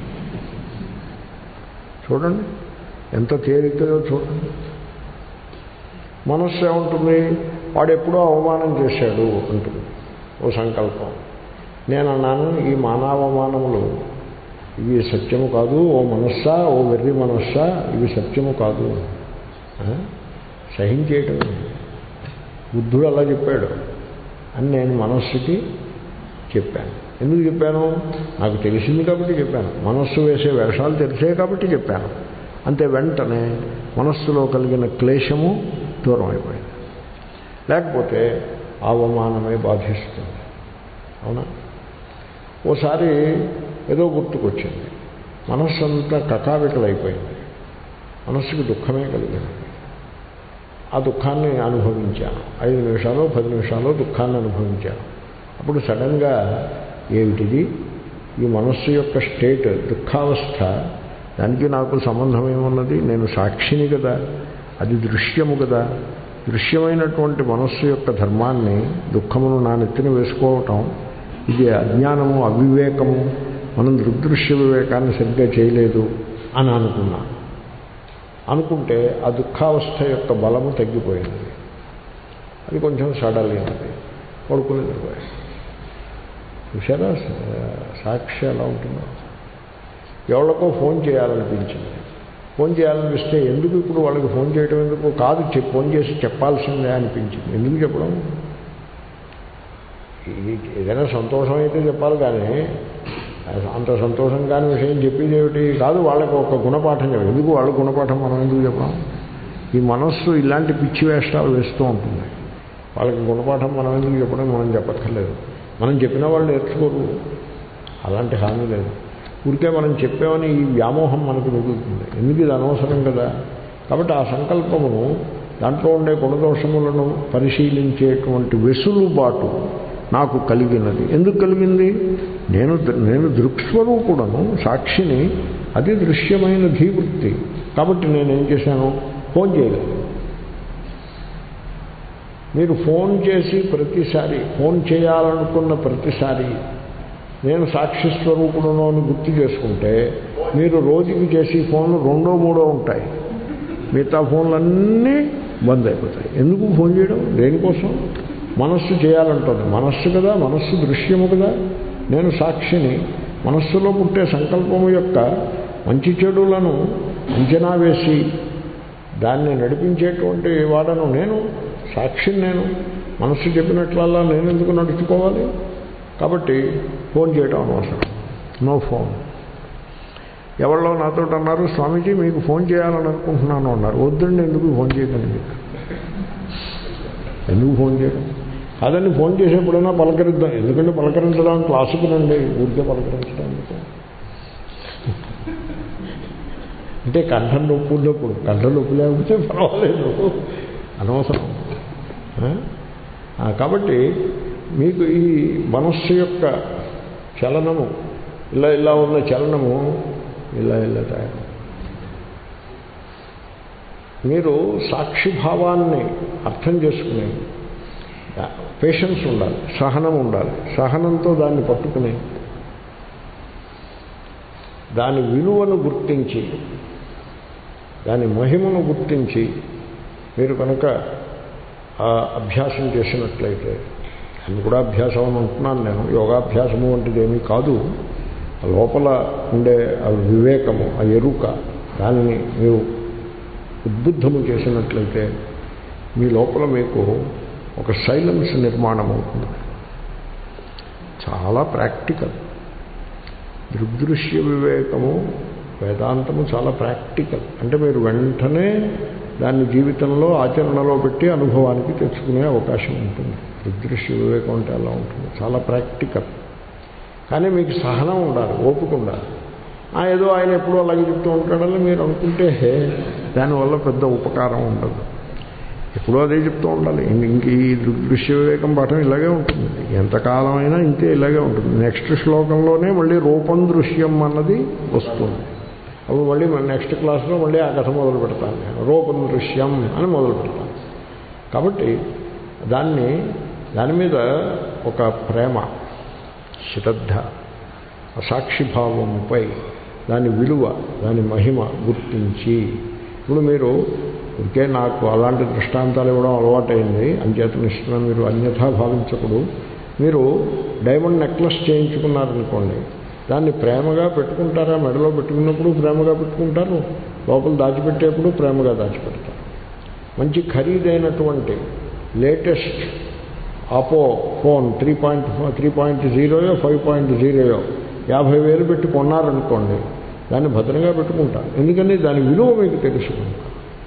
చూడండి ఎంత తేలికదో చూడండి మనస్సు ఏముంటుంది వాడు ఎప్పుడో అవమానం చేశాడు అంటుంది ఓ సంకల్పం నేను అన్నాను ఈ మానవమానములు ఇవి సత్యము కాదు ఓ మనస్సా ఓ వెర్రి మనస్సా ఇవి సత్యము కాదు ఆ? సహించేయటమే బుద్ధుడు అలా చెప్పాడు అని నేను మనస్సుకి చెప్పాను ఎందుకు చెప్పాను నాకు తెలిసింది కాబట్టి చెప్పాను మనస్సు వేసే వేషాలు తెలిసే కాబట్టి చెప్పాను అంతే వెంటనే మనస్సులో కలిగిన క్లేశము దూరం అయిపోయింది లేకపోతే అవమానమే బాధిస్తుంది అవునా ఓసారి ఏదో గుర్తుకొచ్చింది మనస్సు అంతా కకావికలైపోయింది మనస్సుకి దుఃఖమే కలిగింది ఆ దుఃఖాన్ని అనుభవించాను ఐదు నిమిషాలు పది నిమిషాలు దుఃఖాన్ని అనుభవించాను అప్పుడు సడన్గా ఏమిటిది ఈ మనస్సు యొక్క స్టేట్ దుఃఖావస్థ దానికి నాకు సంబంధం ఏమున్నది నేను సాక్షిని కదా అది దృశ్యము కదా దృశ్యమైనటువంటి మనస్సు యొక్క ధర్మాన్ని దుఃఖమును నా నెత్తిన వేసుకోవటం ఇది అజ్ఞానము అవివేకము మనం దృగ్దృశ్య వివేకాన్ని సరిగ్గా చేయలేదు అని అనుకున్నాను అనుకుంటే ఆ దుఃఖావస్థ యొక్క బలము తగ్గిపోయింది అది కొంచెం సడలినది పడుకుని నిద్రపోయాడు చూసారా సాక్షి ఎలా ఉంటుందో ఎవరికో ఫోన్ చేయాలనిపించింది ఫోన్ చేయాలనిపిస్తే ఎందుకు ఇప్పుడు వాళ్ళకి ఫోన్ చేయడం ఎందుకు కాదు చెప్- ఫోన్ చేసి చెప్పాల్సిందే అనిపించింది ఎందుకు చెప్పడం ఇది ఏదైనా సంతోషం అయితే చెప్పాలి కానీ అంత సంతోషం కాని విషయం చెప్పేది ఏమిటి కాదు వాళ్ళకి ఒక గుణపాఠం చెప్పాలి ఎందుకు వాళ్ళ గుణపాఠం మనం ఎందుకు చెప్పడం ఈ మనస్సు ఇలాంటి పిచ్చి వేషాలు వేస్తూ ఉంటుంది వాళ్ళకి గుణపాఠం మనం ఎందుకు చెప్పడం మనం చెప్పక్కర్లేదు మనం చెప్పిన వాళ్ళు నేర్చుకోరు అలాంటి హామీ లేదు ఊరికే మనం చెప్పామని ఈ వ్యామోహం మనకు మిగులుతుంది ఎందుకు ఇది అనవసరం కదా కాబట్టి ఆ సంకల్పమును దాంట్లో ఉండే గుణదోషములను పరిశీలించేటువంటి వెసులుబాటు నాకు కలిగినది ఎందుకు కలిగింది నేను నేను దృక్స్వరూపుడను సాక్షిని అది దృశ్యమైన ధీవృత్తి కాబట్టి నేనేం చేశాను ఫోన్ చేయలేదు మీరు ఫోన్ చేసి ప్రతిసారి ఫోన్ చేయాలనుకున్న ప్రతిసారి నేను సాక్షి స్వరూపుడును అని గుర్తు చేసుకుంటే మీరు రోజుకి చేసి ఫోన్లు రెండో మూడో ఉంటాయి మిగతా ఫోన్లన్నీ బంద్ అయిపోతాయి ఎందుకు ఫోన్ చేయడం దేనికోసం మనస్సు చేయాలంటుంది మనస్సు కదా మనస్సు దృశ్యము కదా నేను సాక్షిని మనస్సులో పుట్టే సంకల్పము యొక్క మంచి చెడులను అంచనా వేసి దాన్ని నడిపించేటువంటి వాడను నేను సాక్షిని నేను మనస్సు చెప్పినట్లల్లా నేను ఎందుకు నడుచుకోవాలి కాబట్టి ఫోన్ చేయడం అనవసరం నో ఫోన్ ఎవరిలో నాతో అన్నారు స్వామీజీ మీకు ఫోన్ చేయాలని అనుకుంటున్నాను అన్నారు వద్దండి ఎందుకు ఫోన్ చేయకండి మీకు ఎందుకు ఫోన్ చేయడం అదని ఫోన్ చేసేప్పుడైనా పలకరిద్దాం ఎందుకంటే పలకరించడం క్లాసుకు రండి ఊరికే పలకరించడం ఎందుకు అంటే కంఠం నొప్పి ఉన్నప్పుడు కంఠం నొప్పి లేకపోతే పర్వాలేదు అనవసరం ఆ? ఆ, కాబట్టి మీకు ఈ మనస్సు యొక్క చలనము ఇలా ఇలా ఉన్న చలనము ఇలా ఇలా తయారు మీరు సాక్షిభావాన్ని అర్థం చేసుకునే పేషెన్స్ ఉండాలి సహనం ఉండాలి సహనంతో దాన్ని పట్టుకుని దాని విలువను గుర్తించి దాని మహిమను గుర్తించి మీరు కనుక ఆ అభ్యాసం చేసినట్లయితే అది కూడా అభ్యాసం అని అంటున్నాను నేను యోగాభ్యాసము వంటిది ఏమీ కాదు ఆ లోపల ఉండే ఆ వివేకము ఆ ఎరుక దానిని మీరు ఉద్బుద్ధము చేసినట్లయితే మీ లోపల మీకు ఒక సైలెన్స్ నిర్మాణం అవుతుంది చాలా ప్రాక్టికల్ దృగ్దృశ్య వివేకము వేదాంతము చాలా ప్రాక్టికల్ అంటే మీరు వెంటనే దాన్ని జీవితంలో ఆచరణలో పెట్టి అనుభవానికి తెచ్చుకునే అవకాశం ఉంటుంది దృగ్దృశ్య వివేకం అంటే అలా ఉంటుంది చాలా ప్రాక్టికల్ కానీ మీకు సహనం ఉండాలి ఓపిక ఉండాలి ఆ, ఏదో ఆయన ఎప్పుడూ అలాగే చెప్తూ ఉంటాడని మీరు అనుకుంటే దానివల్ల పెద్ద ఉపకారం ఉండదు ఎప్పుడూ అదే చెప్తూ ఉండాలి ఇం- ఇంక ఈ దృగ్దృశ్య వివేకం పాఠం ఇలాగే ఉంటుంది ఎంతకాలం అయినా ఇంతే ఇలాగే ఉంటుంది నెక్స్ట్ శ్లోకంలోనే మళ్ళీ రూపం దృశ్యం అన్నది వస్తుంది అప్పుడు మళ్ళీ మన నెక్స్ట్ క్లాస్లో మళ్ళీ ఆ కథ మొదలు పెడతాను నేను రూపం దృశ్యం అని మొదలు పెడతాను కాబట్టి దాన్ని దాని మీద ఒక ప్రేమ శ్రద్ధ సాక్షిభావంపై దాని విలువ దాని మహిమ గుర్తించి ఇప్పుడు మీరు ఇంకే నాకు అలాంటి దృష్టాంతాలు ఇవ్వడం అలవాటైంది అంచేతను ఇస్తున్నాను మీరు అన్యథా భావించకూడదు మీరు డైమండ్ నెక్లెస్ చేయించుకున్నారనుకోండి దాన్ని ప్రేమగా పెట్టుకుంటారా మెడలో పెట్టుకున్నప్పుడు ప్రేమగా పెట్టుకుంటారు లోపల దాచిపెట్టేప్పుడు ప్రేమగా దాచిపెడతారు మంచి ఖరీదైనటువంటి latest Oppo phone three point three point జీరోయో ఫైవ్ పాయింట్ జీరోయో యాభై వేలు పెట్టి కొన్నారనుకోండి దాన్ని భద్రంగా పెట్టుకుంటారు ఎందుకని దాని విలువ మీకు తెలుసుకుంటారు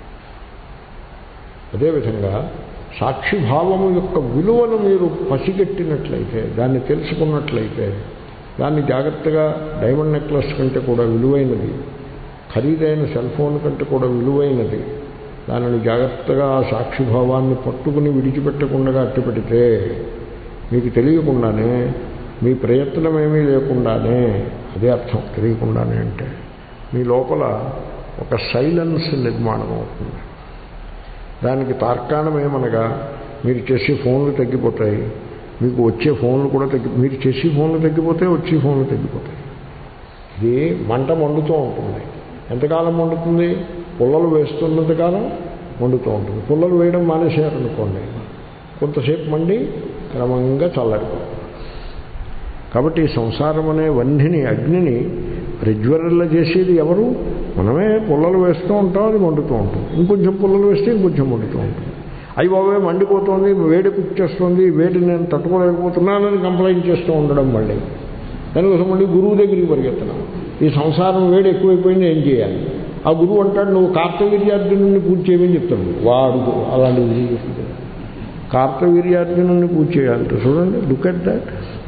అదేవిధంగా సాక్షిభావము యొక్క విలువను మీరు పసిగట్టినట్లయితే దాన్ని తెలుసుకున్నట్లయితే దాన్ని జాగ్రత్తగా డైమండ్ నెక్లెస్ కంటే కూడా విలువైనది ఖరీదైన సెల్ ఫోన్ కంటే కూడా విలువైనది దానిని జాగ్రత్తగా ఆ సాక్షిభావాన్ని పట్టుకుని విడిచిపెట్టకుండా అట్టిపెడితే మీకు తెలియకుండానే మీ ప్రయత్నం ఏమీ లేకుండానే అదే అర్థం తెలియకుండానే అంటే మీ లోపల ఒక సైలెన్స్ నిర్మాణం అవుతుంది దానికి తార్కాణం ఏమనగా మీరు చేసే ఫోన్లు తగ్గిపోతాయి మీకు వచ్చే ఫోన్లు కూడా తగ్గి మీరు చేసే ఫోన్లు తగ్గిపోతే వచ్చే ఫోన్లు తగ్గిపోతాయి ఇది మంట మండుతూ ఉంటుంది ఎంతకాలం మండుతుంది పుల్లలు వేస్తున్నంత కాలం మండుతూ ఉంటుంది పుల్లలు వేయడం మానేశారనుకోండి కొంతసేపు మండి క్రమంగా చల్లారిపోతుంది కాబట్టి ఈ సంసారం అనే వన్నిని అగ్నిని ప్రజ్వరల్ల చేసేది ఎవరు మనమే పుల్లలు వేస్తూ ఉంటాం అది మండుతూ ఉంటుంది ఇంకొంచెం పుల్లలు వేస్తే ఇంకొంచెం మండుతూ ఉంటుంది అవి బాబే మండిపోతుంది వేడి పుచ్చేస్తుంది వేడి నేను తట్టుకోలేకపోతున్నానని కంప్లైంట్ చేస్తూ ఉండడం మళ్ళీ దానికోసం మళ్ళీ గురువు దగ్గరికి పరిగెత్తడం ఈ సంసారం వేడి ఎక్కువైపోయింది ఏం చేయాలి ఆ గురువు అంటాడు నువ్వు కార్తవీర్యార్జునుడిని పూజ చేయమని చెప్తాడు వాడు అలాంటి గురువు చెప్తాడు కార్తవీర్యార్జునుడిని పూజ చేయాలంటే చూడండి లుక్ ఎట్ దాట్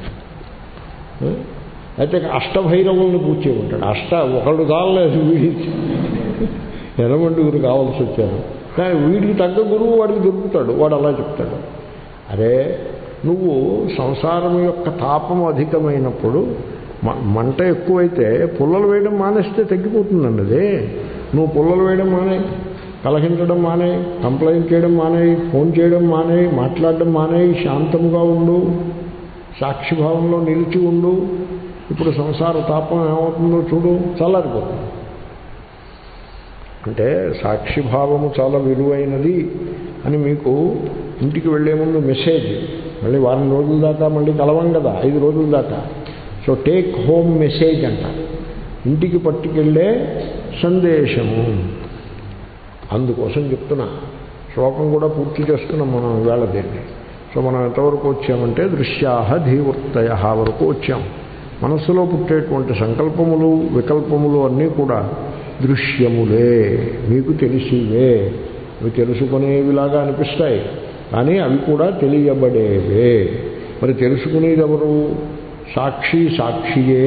అయితే అష్టభైరవుల్ని పూజ చేయమంటాడు అష్ట ఒకళ్ళు చాలలేదు వీడి ఎనమండుగురు కావాల్సి వచ్చారు కానీ వీడికి తగ్గ గురువు వాడికి దొరుకుతాడు వాడు అలా చెప్తాడు అరే నువ్వు సంసారం యొక్క తాపం అధికమైనప్పుడు మ- మంట ఎక్కువైతే పుల్లలు వేయడం మానేస్తే తగ్గిపోతుందండి అది నువ్వు పుల్లలు వేయడం మానే కలహించడం మానే కంప్లైంట్ చేయడం మానే ఫోన్ చేయడం మానే మాట్లాడడం మానే శాంతముగా ఉండు సాక్షిభావంలో నిలిచి ఉండు ఇప్పుడు సంసార తాపం ఏమవుతుందో చూడు చల్లారిపోతుంది అంటే సాక్షిభావము చాలా విలువైనది అని మీకు ఇంటికి వెళ్లే ముందు మెసేజ్ మళ్ళీ వారం రోజుల దాకా మళ్ళీ కలవం కదా ఐదు రోజుల దాకా సో టేక్ హోమ్ మెసేజ్ అంట ఇంటికి పట్టుకెళ్ళే సందేశము అందుకోసం చెప్తున్నా శ్లోకం కూడా పూర్తి చేస్తున్నాం మనం ఇవాళ దీన్ని సో మనం ఎంతవరకు వచ్చామంటే దృశ్యాహ ధీవృత్తయ వరకు వచ్చాం మనస్సులో పుట్టేటువంటి సంకల్పములు వికల్పములు అన్నీ కూడా దృశ్యములే మీకు తెలిసివే అవి తెలుసుకునేవిలాగా అనిపిస్తాయి కానీ అవి కూడా తెలియబడేవే మరి తెలుసుకునేది ఎవరు సాక్షి సాక్షియే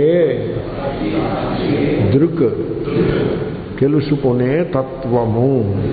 దృక్ తెలుసుకునే తత్వము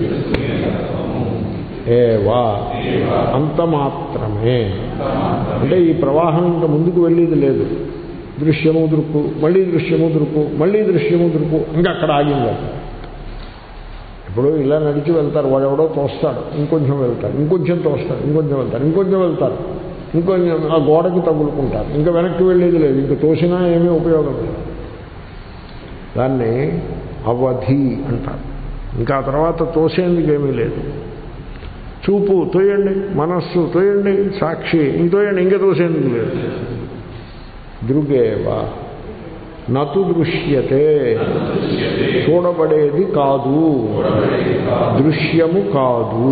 ఏవా అంత మాత్రమే అంటే ఈ ప్రవాహం ఇంకా ముందుకు వెళ్ళేది లేదు దృశ్యము దృక్కు మళ్ళీ దృశ్యము దృక్కు మళ్ళీ దృశ్యము దృక్కు ఇంకా అక్కడ ఆగింది అది. ఇప్పుడు ఇలా నడిచి వెళ్తారు వాడు ఎవడో తోస్తాడు ఇంకొంచెం వెళ్తారు ఇంకొంచెం తోస్తాడు ఇంకొంచెం వెళ్తారు ఇంకొంచెం వెళ్తారు ఇంకొంచెం ఆ గోడకి తగులుకుంటారు ఇంకా వెనక్కి వెళ్ళేది లేదు ఇంకా తోసినా ఏమీ ఉపయోగం లేదు దాన్ని అవధి అంటారు ఇంకా ఆ తర్వాత తోసేందుకు ఏమీ లేదు చూపు తోయండి మనస్సు తోయండి సాక్షి ఇంక తోయండి ఇంకా తోసేందుకు లేదు దృగేవ నతు దృశ్యతే చూడబడేది కాదు దృశ్యము కాదు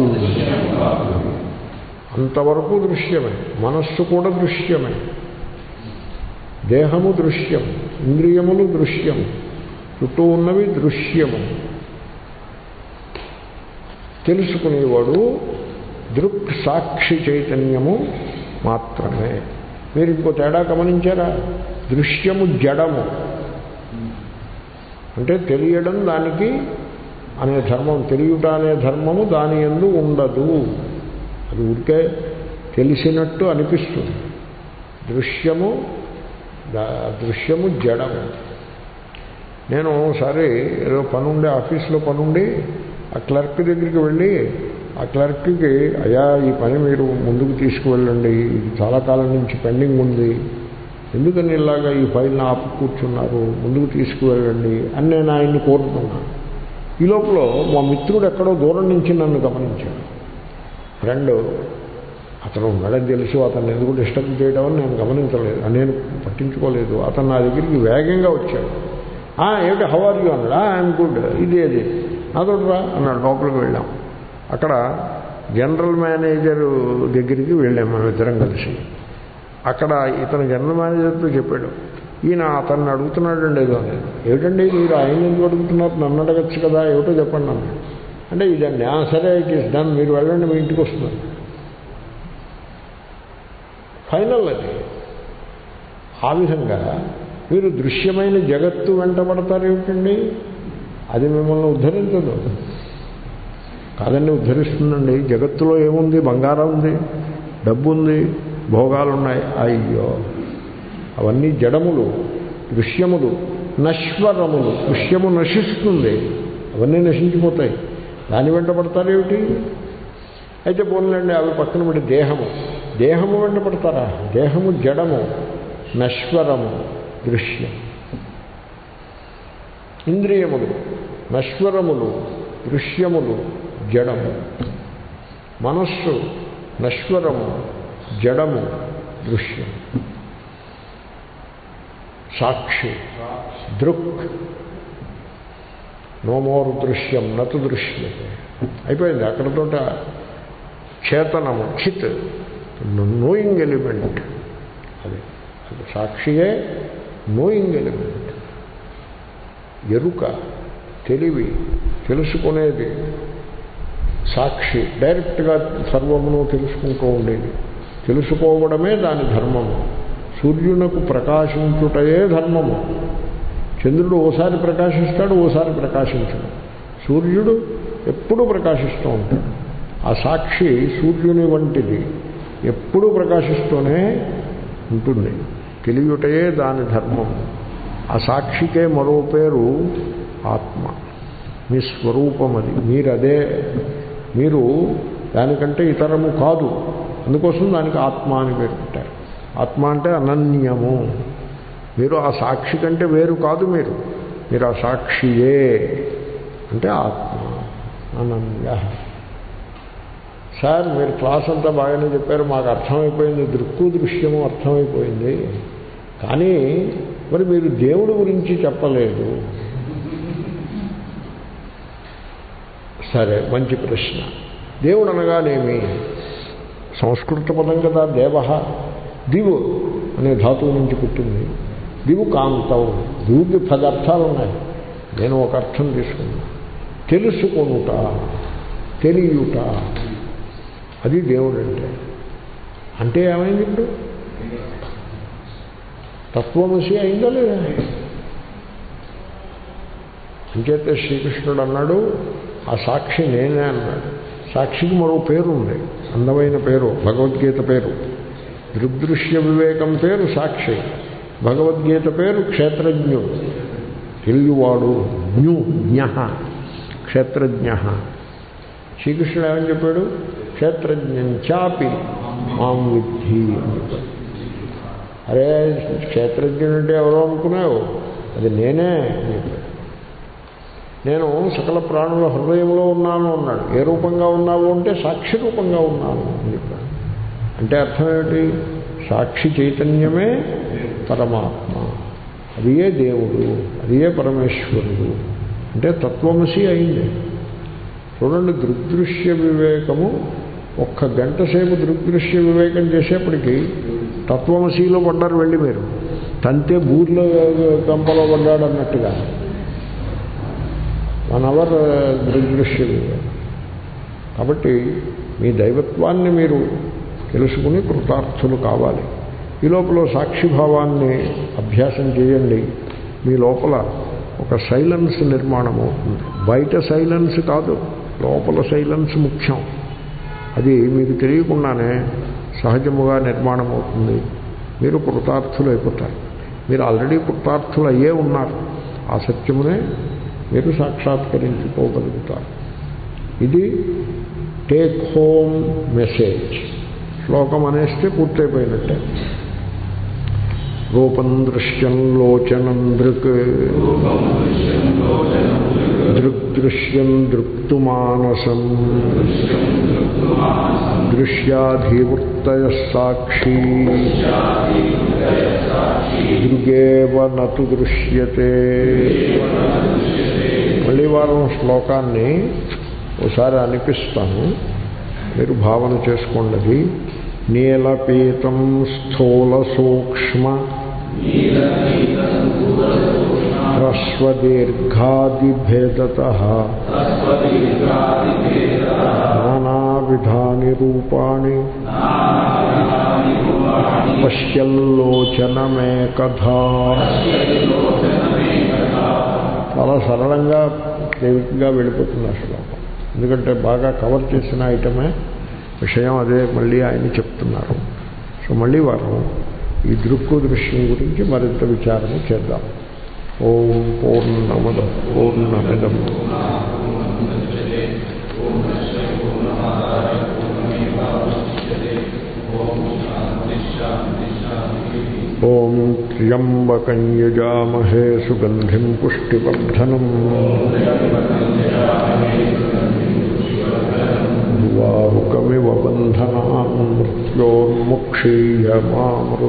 అంతవరకు దృశ్యమే మనస్సు కూడా దృశ్యమే దేహము దృశ్యం ఇంద్రియములు దృశ్యం చుట్టూ ఉన్నవి దృశ్యము తెలుసుకునేవాడు దృక్ సాక్షి చైతన్యము మాత్రమే మీరు ఇంకో తేడా గమనించారా దృశ్యము జడము అంటే తెలియడం దానికి అనే ధర్మం తెలియట అనే ధర్మము దాని ఎందు ఉండదు అది ఊరికే తెలిసినట్టు అనిపిస్తుంది దృశ్యము దా- దృశ్యము జడము నేను ఒకసారి ఏదో పనుండి ఆఫీస్లో పనుండి ఆ క్లర్క్ దగ్గరికి వెళ్ళి ఆ క్లర్క్కి అయ్యా ఈ పని మీరు ముందుకు తీసుకువెళ్ళండి ఇది చాలా కాలం నుంచి పెండింగ్ ఉంది ఎందుకని ఇలాగా ఈ ఫైల్ని ఆపు కూర్చున్నారు ముందుకు తీసుకువెళ్ళండి అని నేను ఆయన్ని కోరుతున్నాను ఈ లోపల మా మిత్రుడు ఎక్కడో దూరం నుంచి నన్ను గమనించాడు ఫ్రెండ్ అతను ఉన్నాడని తెలుసు అతన్ని ఎందుకు డిస్టర్బ్ చేయడం అని నేను గమనించలేదు నేను పట్టించుకోలేదు అతను నా దగ్గరికి వేగంగా వచ్చాడు "ఆ, ఏమిటి హౌ ఆర్ యూ అన్నాడు ఐఎమ్ గుడ్ ఇది అది నాతో రా అన్నాడు లోపలికి వెళ్ళాం అక్కడ జనరల్ మేనేజర్ దగ్గరికి వెళ్ళాం మనం ఇద్దరం కలిసి అక్కడ ఇతను జనరల్ మేనేజర్తో చెప్పాడు ఈయన అతన్ని అడుగుతున్నాడండి ఏదో అనేది ఏమిటండి మీరు ఆయన ఎందుకు అడుగుతున్నారు నన్ను అడగచ్చు కదా ఏమిటో చెప్పండి అన్నాడు అంటే ఇదండి "ఆ, సరే ఇట్ ఈస్ డన్ మీరు వెళ్ళండి మీ ఇంటికి వస్తున్నారు ఫైనల్ అది ఆ విధంగా మీరు దృశ్యమైన జగత్తు వెంటబడతారు ఏమిటండి అది మిమ్మల్ని ఉద్ధరించదు కాదండి ఉద్ధరిస్తుందండి జగత్తులో ఏముంది బంగారం ఉంది డబ్బు ఉంది భోగాలు ఉన్నాయి అయ్యో అవన్నీ జడములు దృశ్యములు నశ్వరములు దృశ్యము నశిస్తుంది అవన్నీ నశించిపోతాయి దాని వెంట పడతారేమిటి అయితే పోన్లండి అవి పక్కన పడి దేహము దేహము వెంట పడతారా దేహము జడము నశ్వరము దృశ్యం ఇంద్రియములు నశ్వరములు దృశ్యములు జడము మనస్సు నశ్వరము జడము దృశ్యం సాక్షి దృక్ నో మోర్ దృశ్యం నతు దృశ్యతే అయిపోయింది అక్కడతోట చేతనము చిత్ నోయింగ్ ఎలిమెంట్ అది అది సాక్షియే నోయింగ్ ఎలిమెంట్ ఎరుక తెలివి తెలుసుకునేది సాక్షి డైరెక్ట్గా సర్వమును తెలుసుకుంటూ ఉండేది తెలుసుకోవడమే దాని ధర్మము సూర్యునకు ప్రకాశించుటయే ధర్మము చంద్రుడు ఓసారి ప్రకాశిస్తాడు ఓసారి ప్రకాశించడు సూర్యుడు ఎప్పుడూ ప్రకాశిస్తూ ఉంటాడు ఆ సాక్షి సూర్యుని వంటిది ఎప్పుడూ ప్రకాశిస్తూనే ఉంటుంది తెలియటయే దాని ధర్మం ఆ సాక్షికే మరో పేరు ఆత్మ మీ స్వరూపం అది మీరు అదే మీరు దానికంటే ఇతరము కాదు అందుకోసం దానికి ఆత్మ అని పేరు పెట్టారు ఆత్మ అంటే అనన్యము మీరు ఆ సాక్షి కంటే వేరు కాదు మీరు మీరు ఆ సాక్షియే అంటే ఆత్మ అనన్య సార్ మీరు క్లాస్ అంతా బాగానే చెప్పారు మాకు అర్థమైపోయింది దృక్కు దృశ్యము అర్థమైపోయింది కానీ మరి మీరు దేవుడి గురించి చెప్పలేదు సరే మంచి ప్రశ్న దేవుడు అనగానేమి సంస్కృత పదం కదా దేవ దివు అనే ధాతువు నుంచి పుట్టింది దివు కాంతం దివుకి పది అర్థాలు ఉన్నాయి నేను ఒక అర్థం తీసుకున్నా తెలుసుకొనుట తెలియుట అది దేవుడు అంటే అంటే ఏమైంది ఇప్పుడు తత్వమసి అయిందా లేదా అంచేతే శ్రీకృష్ణుడు అన్నాడు ఆ సాక్షి నేనే అన్నాడు సాక్షికి మరో పేరు ఉంది అందమైన పేరు భగవద్గీత పేరు దృగ్దృశ్య వివేకం పేరు సాక్షి భగవద్గీత పేరు క్షేత్రజ్ఞుడు తెలియవాడు జ్ఞు జ్ఞ క్షేత్రజ్ఞ శ్రీకృష్ణుడు ఏమని చెప్పాడు క్షేత్రజ్ఞంచాపి మాం విద్ధి అని చెప్పాడు అరే క్షేత్రజ్ఞుడు అంటే ఎవరో అనుకున్నావు అది నేనే అని చెప్పాడు నేను సకల ప్రాణుల హృదయంలో ఉన్నాను అన్నాడు ఏ రూపంగా ఉన్నావు అంటే సాక్షి రూపంగా ఉన్నాను అని చెప్పాడు అంటే అర్థం ఏమిటి సాక్షి చైతన్యమే పరమాత్మ అది ఏ దేవుడు అది ఏ పరమేశ్వరుడు అంటే తత్వమసి అయింది చూడండి దృగ్దృశ్య వివేకము ఒక్క గంట సేపు దృగ్దృశ్య వివేకం చేసేప్పటికీ తత్వమసీలో పడ్డారు వెళ్ళి మీరు తంతే బూర్లో కంపలో పడ్డాడు అన్నట్టుగా వన్ అవర్ దృగ్దృశ్య వివేకం కాబట్టి మీ దైవత్వాన్ని మీరు తెలుసుకుని కృతార్థులు కావాలి ఈ లోపల సాక్షిభావాన్ని అభ్యాసం చేయండి మీ లోపల ఒక సైలెన్స్ నిర్మాణం అవుతుంది బయట సైలెన్స్ కాదు లోపల సైలెన్స్ ముఖ్యం అది మీకు తెలియకుండానే సహజముగా నిర్మాణం అవుతుంది మీరు కృతార్థులు అయిపోతారు మీరు ఆల్రెడీ కృతార్థులు అయ్యే ఉన్నారు ఆ సత్యమునే మీరు సాక్షాత్కరించుకోగలుగుతారు ఇది టేక్ హోమ్ మెసేజ్ శ్లోకం అనేస్తే పూర్తయిపోయినట్టే రూపం దృశ్యం లోచనం దృక్ దృగ్దృశ్యం దృక్తుమానసం దృశ్యాధివృత్తయ సాక్షి దృగేవ నతు దృశ్యతే మళ్ళీ వారం శ్లోకాన్ని ఒకసారి అనిపిస్తాను మీరు భావన చేసుకోండి నీలపీతం స్థూల సూక్ష్మ హ్రస్వదీర్ఘాదిభేదత నానావిధాని రూపాణి పశ్యల్లోచనమేకథా చాలా సరళంగా తేలికగా వెళ్ళిపోతుంది ఆ శ్లోకం ఎందుకంటే బాగా కవర్ చేసిన ఐటమే విషయం అదే మళ్ళీ ఆయన చెప్తున్నారు సో మళ్ళీ వారు ఈ దృక్కు దృశ్యం గురించి మరింత విచారణ చేద్దాం ఓం పూర్ణమద పూర్ణమిదం ఓం త్ర్యంబకం యజామహే సుగంధిం పుష్టివర్ధనం వారుకమివ బంధనాన్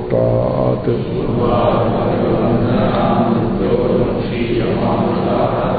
మృత్యోన్ముక్షీయమామృతాత్